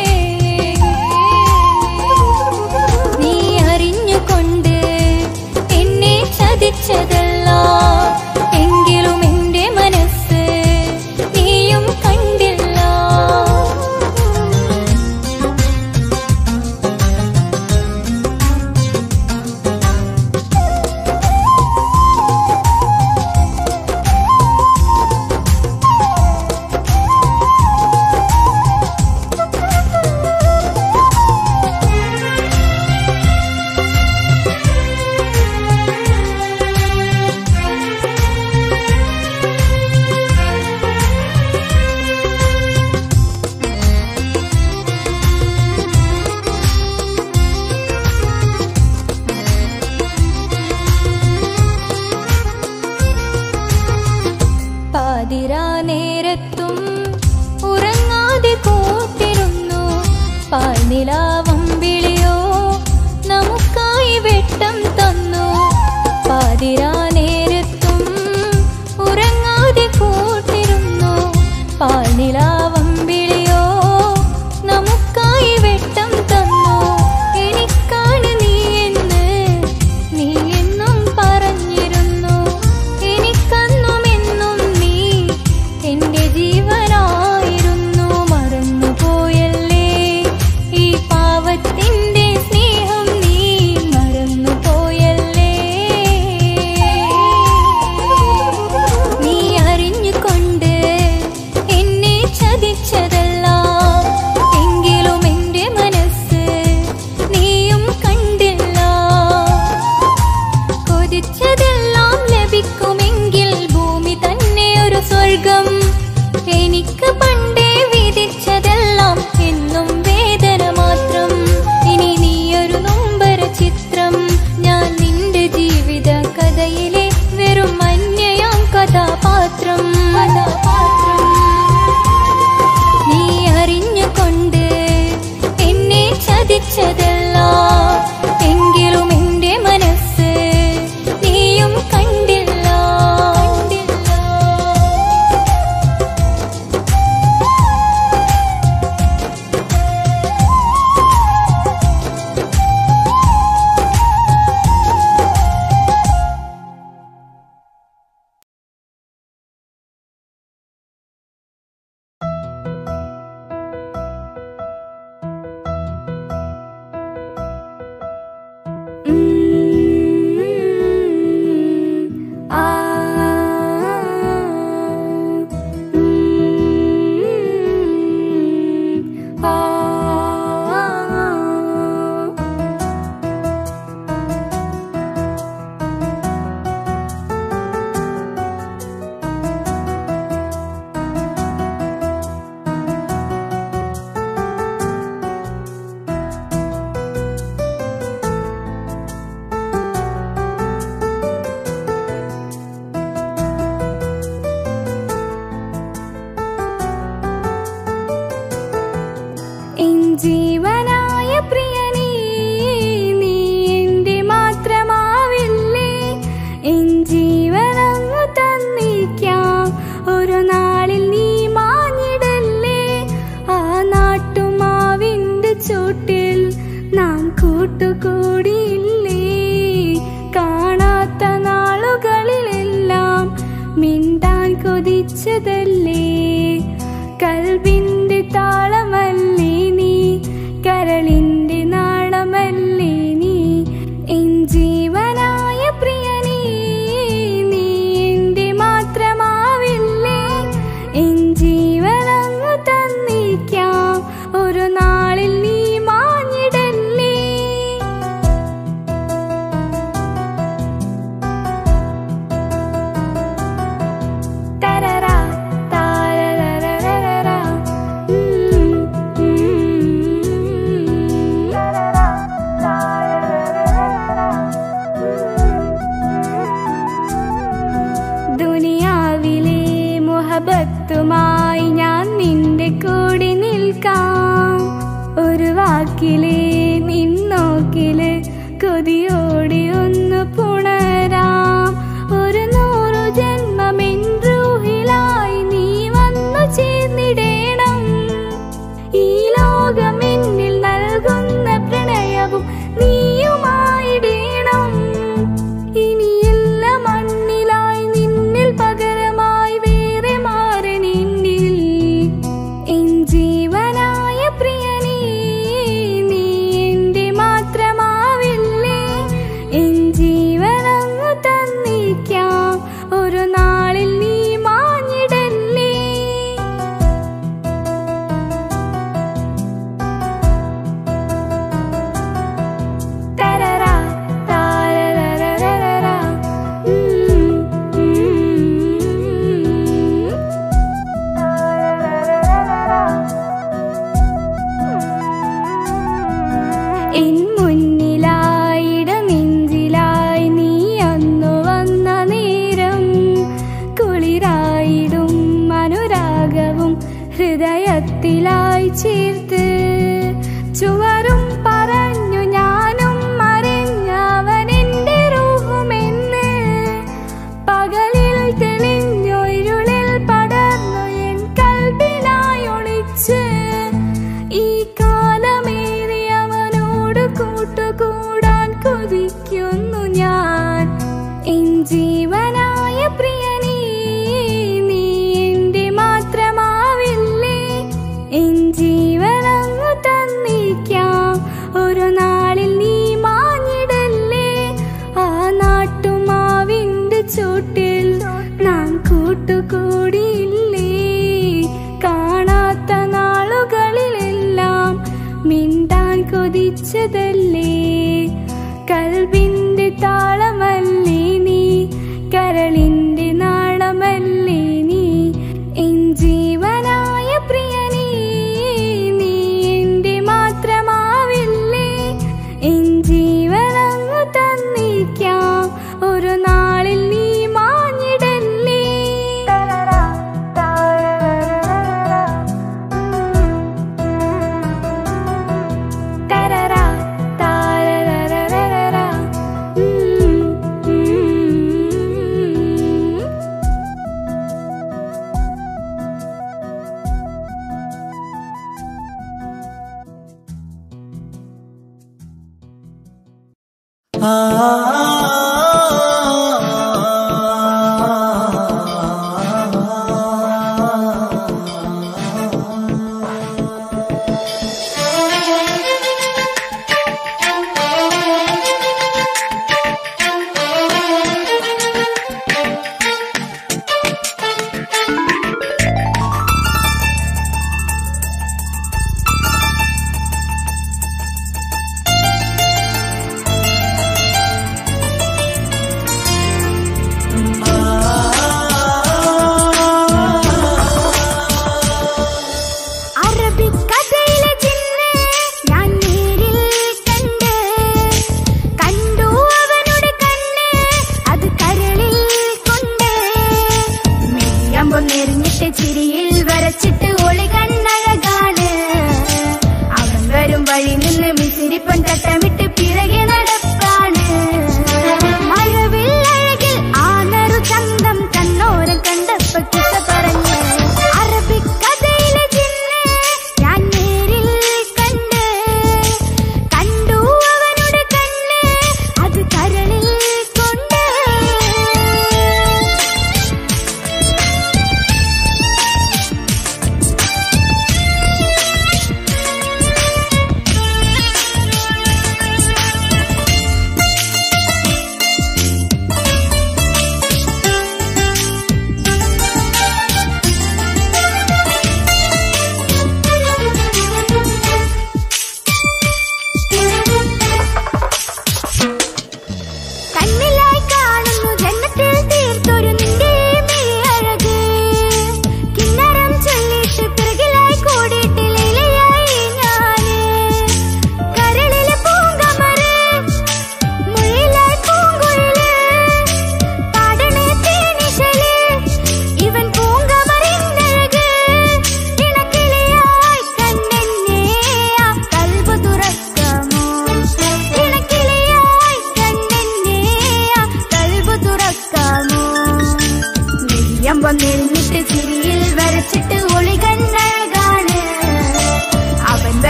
നീ അറിഞ്ഞുകൊണ്ട് എന്നെ ചതിച്ചതല്ല എങ്കിലും എൻ്റെ മനസ്സ് നീയും കണ്ടില്ല പാതിരാ നേരത്തും ഉറങ്ങാതെ കൂട്ടിരുന്നു പാൽനിലാവം വിളിയോ നമുക്കായി വെട്ടം തന്നു പാതിരാ നേരത്തും ഉറങ്ങാതെ കൂട്ടിരുന്നു പാൽനിലാവം വിളിയോ നമുക്കായി വെട്ടം തന്നു എനിക്കാണ് നീ എന്ന് നീ എന്നും പറഞ്ഞിരുന്നു എനിക്കന്നും എന്നും നീ എന്റെ ജീവനായിരുന്നു മറന്നുപോയല്ലേ ഈ പാവത്തിന്റെ സ്നേഹം നീ മറന്നുപോയല്ലേ നീ അറിഞ്ഞുകൊണ്ട് എന്നെ ചതിച്ചതല്ല എങ്കിലും എന്റെ മനസ്സ് നീയും കണ്ടില്ല കൊതിച്ചതെല്ലാം ലഭിക്കുമെങ്കിൽ ഭൂമി തന്നെ ഒരു സ്വർഗം എനിക്ക് പണ്ടേ വിധിച്ചതെല്ലാം എന്നും വേദന മാത്രം ഇനി നീയൊരു നൊമ്പര ചിത്രം ഞാൻ നിന്റെ ജീവിത കഥയിലെ വെറും അന്യയാം കഥാപാത്രം കഥാപാത്രം നീ അറിഞ്ഞുകൊണ്ട് എന്നെ ചതിച്ചതല്ല എങ്കിലും എന്റെ മനസ്സ് നീയും കണ്ടില്ല കണ്ടില്ല എൻ ജീവനായ പ്രിയനീ നീ എന്റെ മാത്രമാവില്ലേ എൻ ജീവനങ്ങ് തന്നിക്കാം ഒരു നാളിൽ നീ മാഞ്ഞിടല്ലേ ആ നാട്ടുമാവിന്റെ ചൂട്ടിൽ നാം കൂട്ടുകൂടിയില്ലേ കാണാത്ത നാളുകളിലെല്ലാം മിണ്ടാൻ കൊതിച്ചതല്ലേ കൽവിന്റെ താളമല്ലേ നീ കരളിന്റെ നാളമല്ലേ നീ എൻ ജീവനായ പ്രിയനീ നീ എന്റെ മാത്രമാവില്ലേ എൻ ജീവനങ്ങ് തന്നിക്കാം ഒരു നാളിൽ നീ മാഞ്ഞിടല്ലേ വാക്കിലെ നിന്നോക്കില് കൊതിയോടി ഒന്ന് പുണരാം ഒരു നൂറു ജന്മമെൻറൂഹിലായി നീ വന്നു ചേർന്നിടേണം ഈ ലോകം എന്നിൽ നൽകുന്ന പ്രണയവും നീയുമായിടേണം ഇനിയില്ല മണ്ണിലായി നിന്നിൽ പകരമായി വേറെ മാറനെന്നിൽ എൻ ജീവനായ പ്രിയനീ നീ എന്റെ മാത്രമാവില്ലേ എൻ ജീവനങ്ങ് തന്നിക്കാം ഒരു നാളിൽ നീ മാഞ്ഞിടല്ലേ തരറാ, താരരരരരരാ. ഉം, ഉം. എൻ മുന്നിലായിട നെഞ്ചിലായി നീ അന്നു വന്ന നേരം കുളിരായിടും അനുരാഗവും ഹൃദയത്തിലായി ചേർത്ത് ചുവരും പറഞ്ഞു ഞാനും മറിഞ്ഞവനെന്റെ റൂഹുമെന്ന് പകലിൽ തെളിഞ്ഞു ഇരുളിൽ പടർന്നു എൻ കൽബിനായി ഒളിച്ച് ഈ കാലമേറി അവനോട് കൂട്ടുകൂടാൻ കൊതിക്കുന്നു ഞാൻ എൻ ജീവനായ പ്രിയനീ നീ എന്റെ മാത്രമാവില്ലേ എൻ ജീവനങ്ങ് തന്നിക്കാം ഒരു നാളിൽ നീ മാഞ്ഞിടല്ലേ ആ നാട്ടുമാവിന്റെ ചൂട്ടിൽ നാം കൂട്ടുകൂടിയില്ലേ കാണാത്ത നാളുകളിലെല്ലാം മിണ്ടാൻ കൊതിച്ചതല്ലേ കൽബിന്റെ താളമല്ലേ നീ കരളിന്റെ നാളമല്ലേ നീ എൻ ജീവനായ പ്രിയനീ നീ എന്റെ മാത്രമാവില്ലേ എൻ ജീവനങ്ങ് തന്നിക്കാം ഒരു നാളിൽ നീ മാഞ്ഞിടല്ലേ തരറാ, താരരരരരാ. ഉം, ഉം.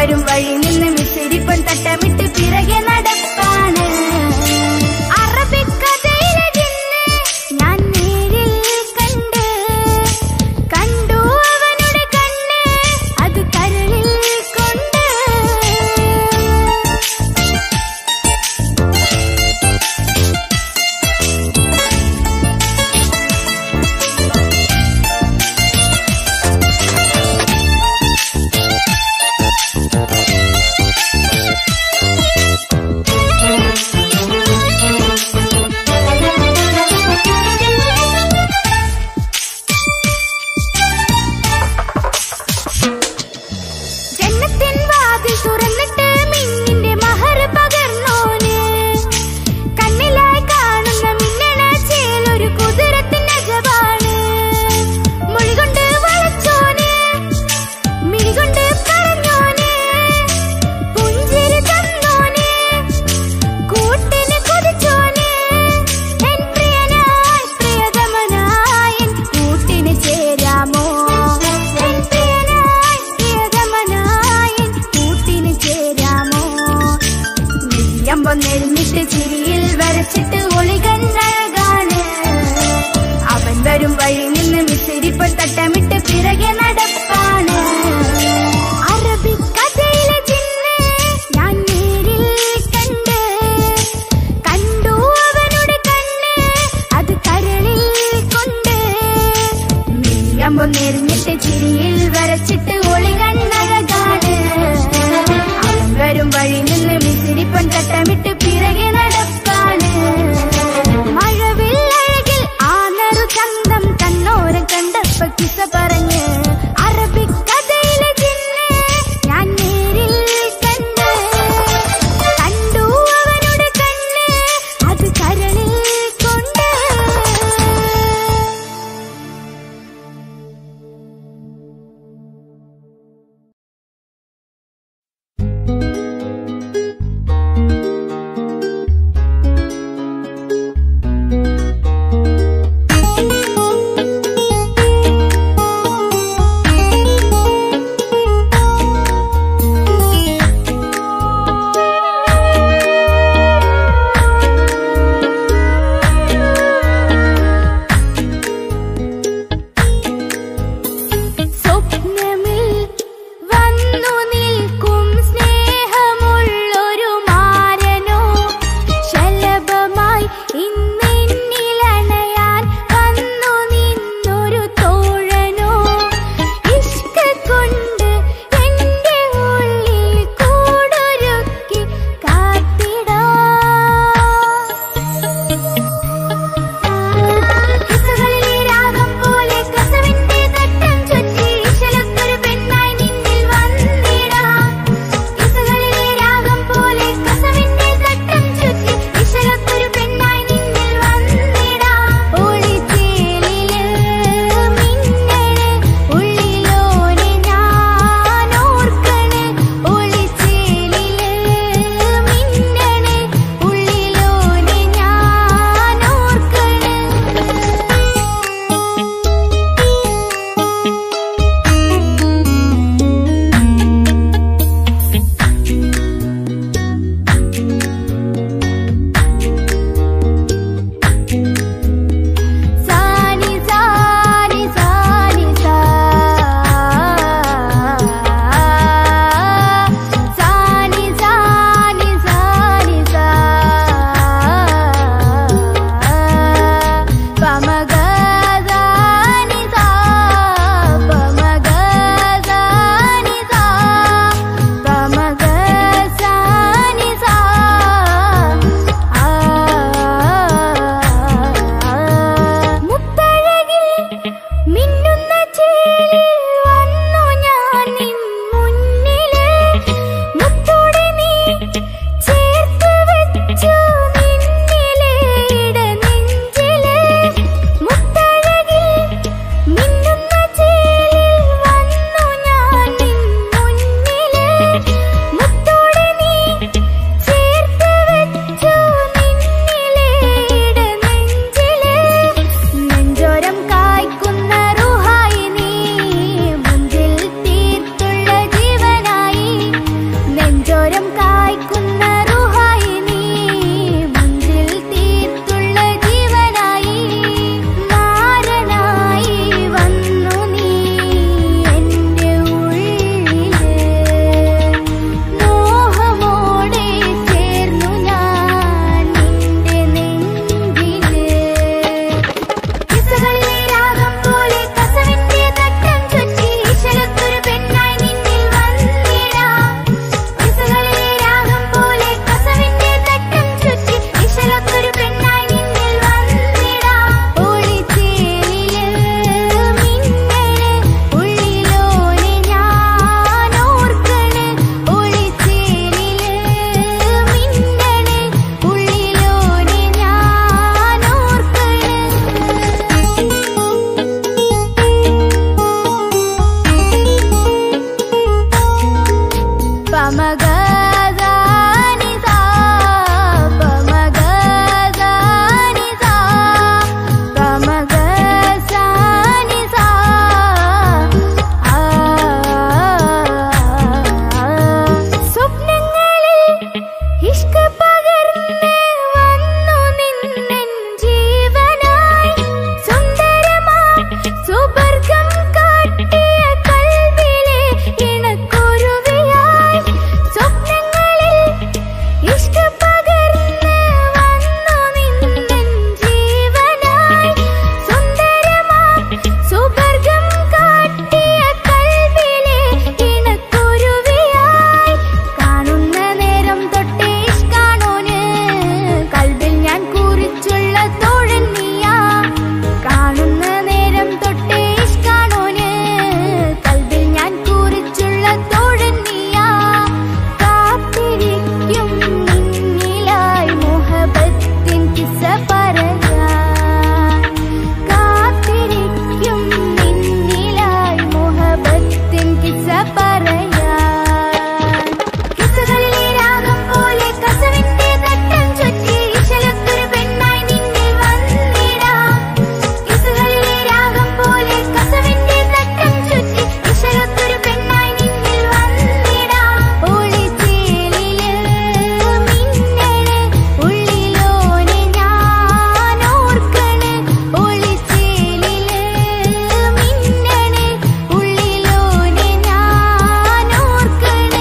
വരും വഴി നിന്ന് മിസ്സിരിപ്പൻ തട്ടമിട്ട് പിറകെ നടപ്പാണ് അറബിക്കഥയിലെ ജിന്ന് ഞാൻ നേരിൽ കണ്ട് കണ്ടു അവനുടെ കണ്ണ് അത് കരളിൽ കൊണ്ട് ജന്നത്തിൻ വാതിൽ തുറന്നിട്ട് മിന്നിന്റെ മഹർ പകർന്നോന് കണ്ണിലായി കാണുന്ന മിന്നണ ചേലൊരു കുതിരത്തിന്റെ അജവാണ് മൊഴികൊണ്ട് വളച്ചോന് മിഴികൊണ്ട് പറഞ്ഞോന് പുഞ്ചിരി തന്നോന് കൂട്ടിന് കുതിച്ചോന് എൻ പ്രിയനായി പ്രിയതമനായി എൻ കൂട്ടിന് ചേരാമോ എൻ പ്രിയനായി പ്രിയതമനായി എൻ കൂട്ടിന് ചേരാമോ നെയ്യമ്പം നെരുന്നിട്ട് ചിരിയിൽ വരച്ചിട്ട് ഒളികന്നഴകാണ് അവൻ വരും വഴി നിന്ന് മിസ്സിരിപ്പ് തട്ടമിട്ട് പിറകെ നടപ്പാണ് അറബിക്കഥയിലെ ജിന്ന് ഞാൻ നേരിൽ കണ്ട് കണ്ടു അവനുടെ കണ്ണ് അത് കരളിൽ കൊണ്ട് നെയ്യമ്പം നെരിഞ്ഞിട്ട് ചിരിയിൽ വരച്ചിട്ട് ഒളി കണ്ണഴകാണ് അവൻ വരും വഴി നിന്ന് മിസിരിപ്പൻ തട്ടമിട്ട് പിറകെ നടപ്പാണ് മഴവില്ലഴകിൽ ആനറു ചന്തം തന്നോരം കണ്ടപ്പ കിസ പറഞ്ഞ് അറബിക്കഥയിലെ ജിന്ന് ഞാൻ നേരിൽ കണ്ട് കണ്ടു അവനുടെ കണ്ണ് അത് കരളിൽ കൊണ്ട് സ്വപ്നമിൽ വന്നു നിൽക്കും സ്നേഹമുള്ളൊരു മാരനോ ശലഭമായി ഇന്നെന്നിലണയാൻ വന്നു നിന്നൊരു തോഴനോ ഇഷ്ക കൊണ്ട് എന്റെ ഉള്ളിൽ കൂടൊരുക്കി കാത്തിടാം കിസകളിലെ രാഗം പോലെ കസവിന്റെ തട്ടം ചുറ്റി ഇശലൊത്തൊരു പെണ്ണായി നിന്നിൽ വന്നിടാം കിസകളിലെ രാഗം പോലെ കസവിന്റെ തട്ടം ചുറ്റി ഇശലൊത്തൊരു പെണ്ണായി നിന്നിൽ വന്നിടാം ഒളിച്ചേലില് മിന്നണ് ഉള്ളിലോനെ ഞാൻ ഓർക്കണ് ഒളിച്ചേലില് മിന്നണ് ഉള്ളിലോനെ ഞാൻ ഓർക്കണ് സാനി സാനി സാനി സാ സാനി സാനി സാനി സാ പമഗ സാനി സാ പമഗ സാനി സാ പമഗ സാനി സാ മുത്തഴകിൽ മിന്നുന്ന ചേലിൽ വന്നു ഞാൻ നിൻ മുന്നില് മുത്തോടെ നീ ചേർത്ത് വെച്ചു നിന്നിലെ ഇടനെഞ്ചില് മുത്തഴകിൽ മിന്നുന്ന ചേലിൽ വന്നു ഞാൻ നിൻ മുന്നില് മുത്തോടെ നീ ചേർത്ത് വെച്ചു നിന്നിലെ ഇടനെഞ്ചില് നെഞ്ചോരം കായ്ക്കുന്ന റുഹായി നീ മുഞ്ചിൽ തീർത്തുള്ള ജീവനായി പമഗദാനിദാ പമഗദാനിദാ പമഗസാനിദാ ആ സ്വപ്നങ്ങളിൽ ഇഷ്ക പകർന്ന് വന്നു നിന്നെൻ ജീവനായി സുന്ദരമാ സുവർഗം കാട്ടിയ കൽവിലെ ഇണക്കുരുവിയായി സ്വപ്നങ്ങളിൽ ഇഷ്ക പകർന്ന് വന്നു നിന്നെൻ ജീവനായി സുന്ദരമാ സുവർഗം കാട്ടിയ കൽവിലെ ഇണക്കുരുവിയായി കാണുന്ന നേരം തൊട്ടേ ഇഷ്കാണോന് കൽവിൽ ഞാൻ കുറിച്ചുള്ള തോഴൻ നീയാ കാണുന്ന നേരം തൊട്ടേ ഇഷ്കാണോന് കൽവിൽ ഞാൻ കുറിച്ചുള്ള തോഴൻ നീയാ കാത്തിരിക്കും നിന്നിലായി മുഹബത്തിൻ കിസ്സ പറയാൻ കാത്തിരിക്കും നിന്നിലായി മുഹബത്തിൻ കിസ്സ പറയാൻ കിസ്സകളിലെ രാഗം പോലെ കസവിന്റെ തട്ടം ചുറ്റി ഇശലത്തൊരു പെണ്ണായി നിന്നിൽ വന്നിടാം കിസ്സകളിലെ രാഗം പോലെ കസവിന്റെ തട്ടം ചുറ്റി ഇശലത്തൊരു പെണ്ണായി നിന്നിൽ വന്നിടാം ഒളിച്ചേലില് മിന്നണ് ഉള്ളിലോനെ ഞാൻ ഓർക്കണ് ഒളിച്ചേലില് മിന്നണ് ഉള്ളിലോനെ ഞാൻ ഓർക്കണ്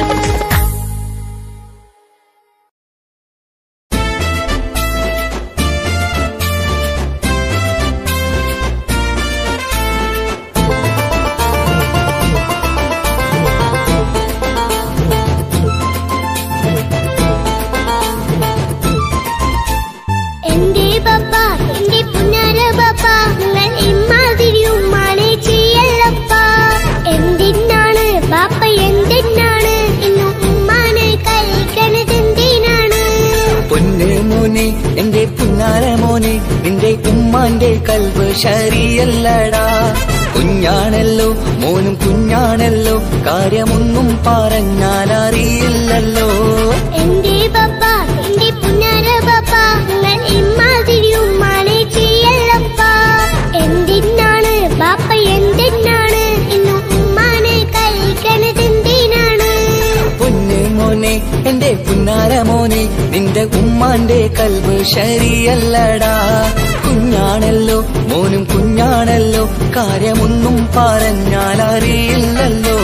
എന്റെ പപ്പ എന്റെ പുന്നാര പപ്പ നിങ്ങൾ ഇമ്മാതിരി ഉമ്മാനെ ചെയ്യല്ലപ്പ എന്തിനാണ് പാപ്പ എന്തിനാണ് ഇന്നും ഉമ്മാനെ കഴിക്കണത് എന്തിനാണ് പൊന്ന് മോനെ എന്റെ പുന്നാര മോനെ നിന്റെ ഉമ്മാന്റെ കൽവ് ശരിയല്ലടാ കുഞ്ഞാണല്ലോ മോനും കുഞ്ഞാണല്ലോ കാര്യമൊന്നും പറഞ്ഞാൽ അറിയില്ലല്ലോ എന്റെ പപ്പ എന്റെ പുന്നാര പപ്പ നിങ്ങൾ ഇമ്മാതിരി ഉമ്മാനെ ചെയ്യല്ലപ്പ എന്തിനാണ് പാപ്പ എന്തിനാണ് ഇന്നും ഉമ്മാനെ കഴിക്കണത് എന്തിനാണ് പൊന്ന് മോനെ എന്റെ പുന്നാര മോനെ നിന്റെ ഉമ്മാന്റെ കൽവ് ശരിയല്ലടാ കുഞ്ഞാണല്ലോ മോനും കുഞ്ഞാണല്ലോ കാര്യമൊന്നും പറഞ്ഞാൽ അറിയില്ലല്ലോ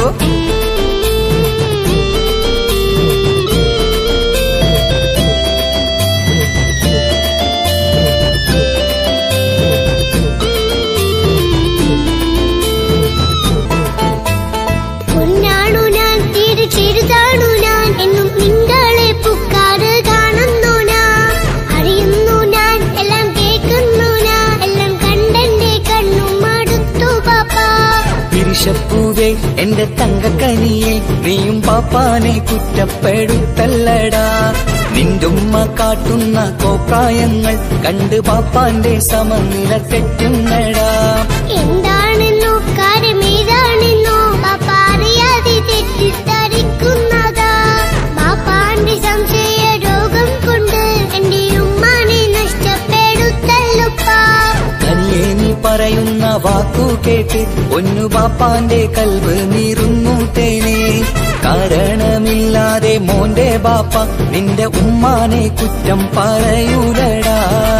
പൊന്നാണു ഞാൻ തീരെ ചെറുതാണു ഞാൻ എന്നും നിങ്ങളെ പുക്കാറ് കാണുന്നു ഞാൻ അറിയുന്നു ഞാൻ എല്ലാം കേൾക്കുന്നു ഞാൻ എല്ലാം കണ്ടെന്റെ കണ്ണും മടുത്തു പാപ്പ പിരിശപ്പൂവേ എന്റെ തങ്കക്കനിയെ നീയും പാപ്പാനെ കുറ്റപ്പെടുത്തല്ലടാ നിന്റുമ്മ കാട്ടുന്ന കോപ്രായങ്ങൾ കണ്ട് പാപ്പാന്റെ സമനില തെറ്റുന്നടാ എന്താണെന്നോ കാര്യമേതാണെന്നോ പാപ്പ അറിയാതെ തെറ്റിദ്ധരിക്കുന്നതാ പാപ്പാന്റെ സംശയ രോഗം കൊണ്ട് എന്റെ ഉമ്മാനെ നഷ്ടപ്പെടുത്തല്ലുപ്പാ കനിയെ നീ പറയുന്ന വാക്കു കേട്ട് ഒന്നു പാപ്പാന്റെ കൽവ് നീറുന്നു തേനെ കാരണമില്ലാതെ മോന്റെ ബാപ്പ നിന്റെ ഉമ്മാനെ കുറ്റം പറയൂലടാ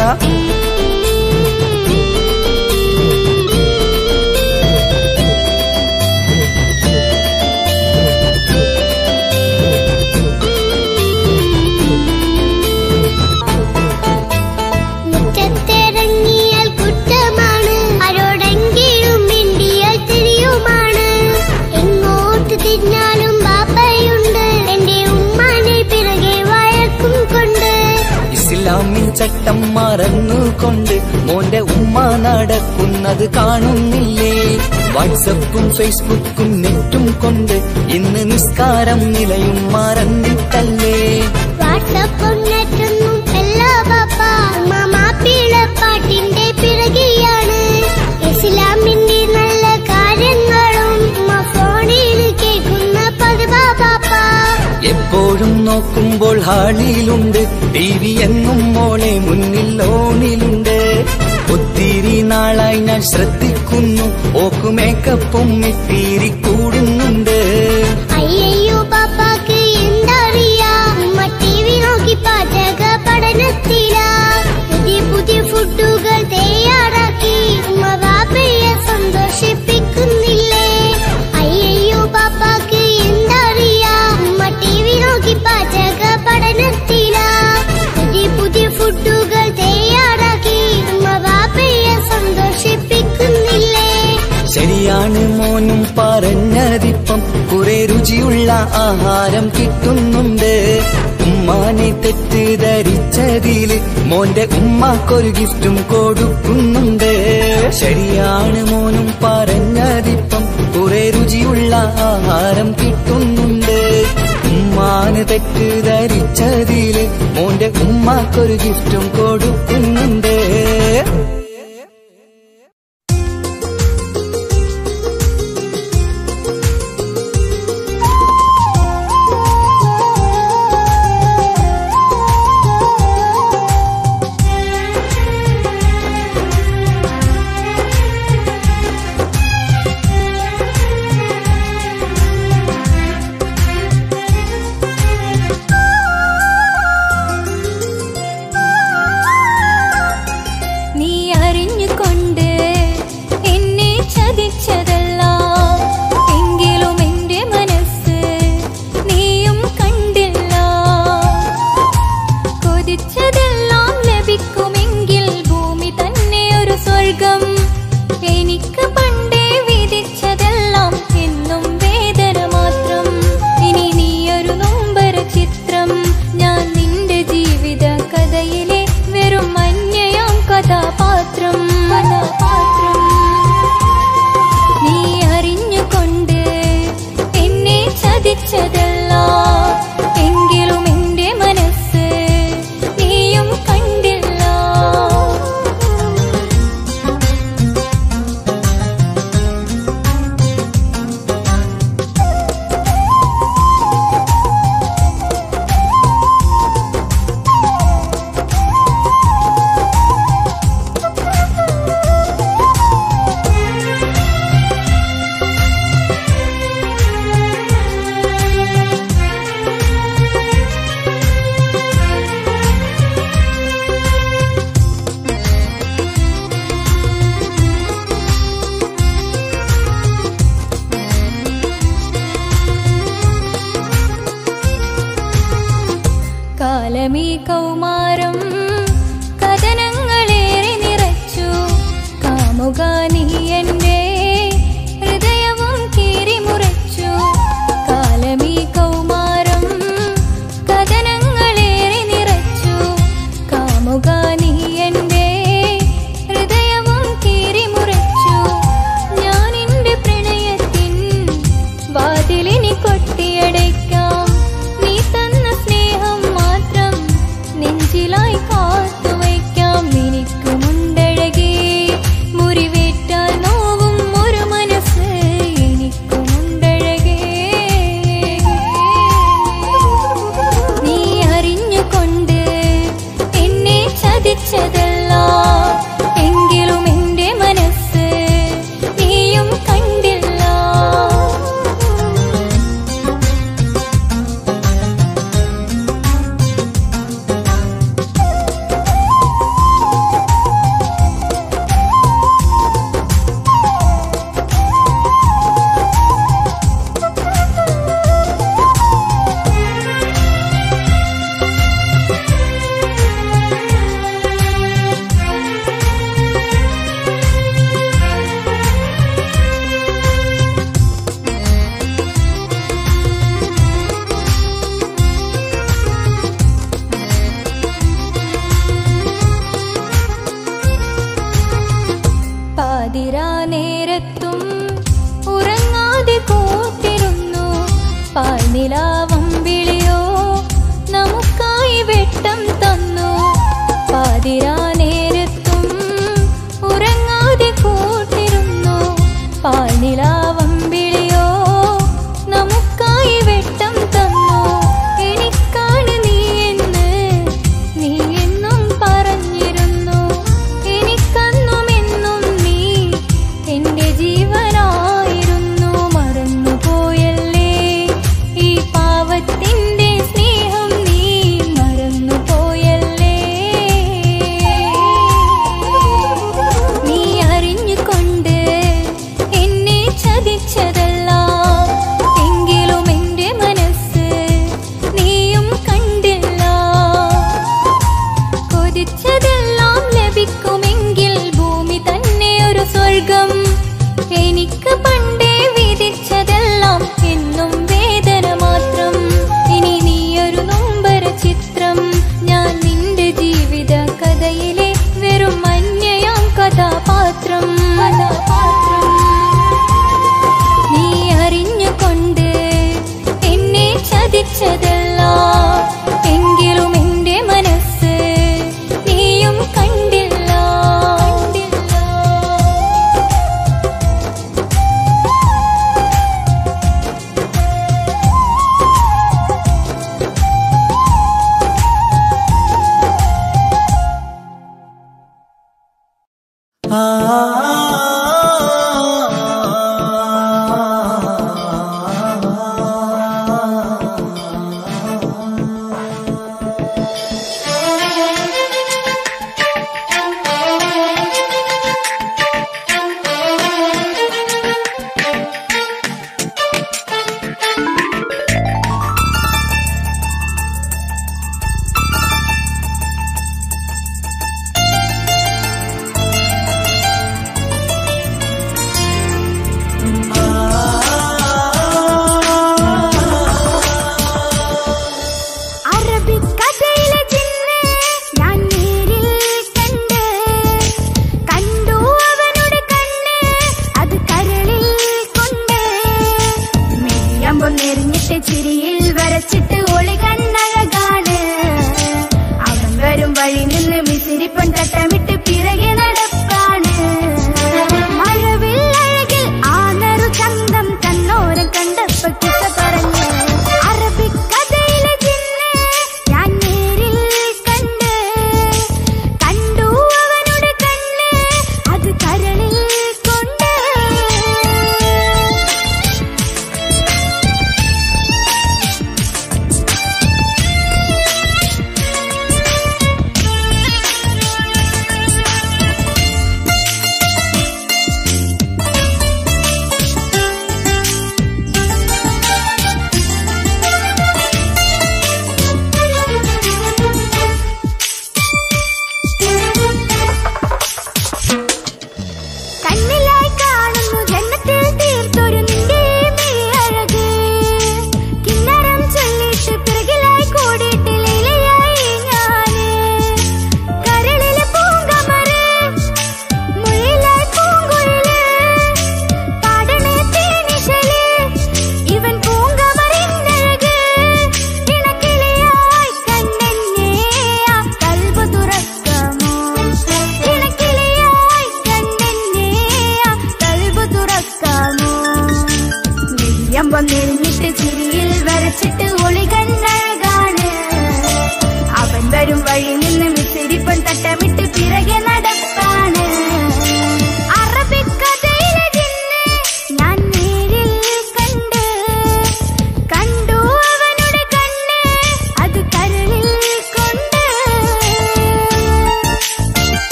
മുറ്റത്തിറങ്ങിയാൽ കുറ്റമാണ് ആരോടെങ്കിലും മിണ്ടിയാൽ തിരിയുമാണ് എങ്ങോട്ട് തിരിഞ്ഞാലും ബാപ്പയുണ്ട് എന്റെ ഉമ്മാനെ പിറകെ വഴക്കും കൊണ്ട് ഇസ്ലാമിൽ ചട്ടം മറന്നുകൊണ്ട് മോന്റെ ഉമ്മ നടക്കുന്നത് കാണുന്നില്ലേ വാട്സപ്പും ഫേസ്ബുക്കും നെറ്റും കൊണ്ട് ഇന്ന് നിസ്കാരം നിലയും മറന്നിട്ടല്ലേ വാട്സപ്പും നെറ്റൊന്നും അല്ല ബാപ്പ മാപ്പിള പാട്ടിന്റെ പിറകെയാണ് ഇസ്ലാമിന്റെ നല്ല കാര്യങ്ങളും ഉമ്മ ഫോണിൽ കേൾക്കുന്ന പതിവാ ബാപ്പ നോക്കുമ്പോൾ ഹാളിലുണ്ട് ടി വി എങ്ങും മോളെ മുന്നിൽ ഓണിലുണ്ട് ഒത്തിരി നാളായി ഞാൻ ശ്രദ്ധിക്കുന്നു ഓക്ക് മേക്കപ്പും ഇത്തിരി കൂടുന്നുണ്ട് അയ്യയ്യോ പാപ്പാക്ക് എന്തറിയാ ഉമ്മ ടി വി നോക്കി പാചക പഠനത്തിലാ പുതിയ പുതിയ ഫുഡുകൾ തയ്യാറാക്കി ഉമ്മ വാപ്പയെ സന്തോഷിപ്പിക്കുന്നില്ലേ അയ്യയ്യോ പാപ്പാക്ക് എന്തറിയാ ഉമ്മ ടി വി നോക്കി പാചക പഠനത്തിലാ പുതിയ പുതിയ ഫുഡുകൾ തയ്യാറാക്കി ഉമ്മ വാപ്പയെ സന്തോഷിപ്പിക്കുന്നില്ലേ ശരിയാണ് മോനും പറഞ്ഞതിപ്പം കുറെ രുചിയുള്ള ആഹാരം കിട്ടുന്നുണ്ട് ഉമ്മാനെ തെറ്റിദ്ധരിച്ചതില് മോന്റെ ഉമ്മാക്കൊരു ഗിഫ്റ്റും കൊടുക്കുന്നുണ്ട് ശരിയാണ് മോനും പറഞ്ഞതിപ്പം കുറെ രുചിയുള്ള ആഹാരം കിട്ടുന്നുണ്ട് ഉമ്മാന് തെറ്റിദ്ധരിച്ചതില് മോന്റെ ഉമ്മാക്കൊരു ഗിഫ്റ്റും കൊടുക്കുന്നുണ്ട് നീ അറിഞ്ഞുകൊണ്ട് എന്നെ ചതിച്ചതല്ല എങ്കിലും എന്റെ മനസ്സ് നീയും കണ്ടില്ല കൊതിച്ചതെല്ലാം ലഭിക്കുമെങ്കിൽ ഭൂമി തന്നെ ഒരു സ്വർഗം എനിക്ക് പണ്ടേ വിധിച്ചതെല്ലാം എന്നും വേദന മാത്രം ഇനി നീയൊരു നൊമ്പര ചിത്രം ഞാൻ നിന്റെ ജീവിത കഥയിലെ വെറും അന്യയാം കഥാപാത്രം കഥാപാത്രം നീ അറിഞ്ഞുകൊണ്ട് എന്നെ ചതിച്ചതല്ല എങ്കിലും എന്റെ മനസ്സ് നീയും കണ്ടില്ല കാലമീ കൗമാരം കഥനങ്ങളേറെ നിറച്ചു കാമുക നീ എന്റെ ഹൃദയവും കീറിമുറച്ചു കാലമീ കൗമാരം കഥനങ്ങളേറെ നിറച്ചു കാമുക നീ എന്റെ ഹൃദയവും കീറിമുറച്ചു ഞാൻ എന്റെ പ്രണയത്തിൻ വാതിലിനി കൊട്ടിയടയ്ക്കാം നീ തന്ന സ്നേഹം മാത്രം നെഞ്ചിലായി കാത്തുവയ്ക്കാം എനിക്കുമുണ്ടഴകേ മുറിവേറ്റാൽ നോവും ഒരു മനസ്സ് എനിക്കുമുണ്ടഴകേ നീ അറിഞ്ഞുകൊണ്ട് എന്നെ ചതിച്ചതല്ല എങ്കിലും എന്റെ മനസ്സ് നീയും കണ്ടില്ല പാതിരാ നേരത്തും ഉറങ്ങാതെ കൂട്ടിരുന്നു പാൽനിലാവം വിളിയോ നമുക്കായി വെട്ടം തന്നു പാതിരാ നേരത്തും ഉറങ്ങാതെ കൂട്ടിരുന്നു പാൽനിലാവം വിളിയോ നമുക്കായി വെട്ടം തന്നു എനിക്കായി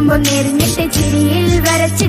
ബൊമ്പൊന്നെറിഞ്ഞിട്ട് ചിരിയിൽ വരച്ചിട്ട്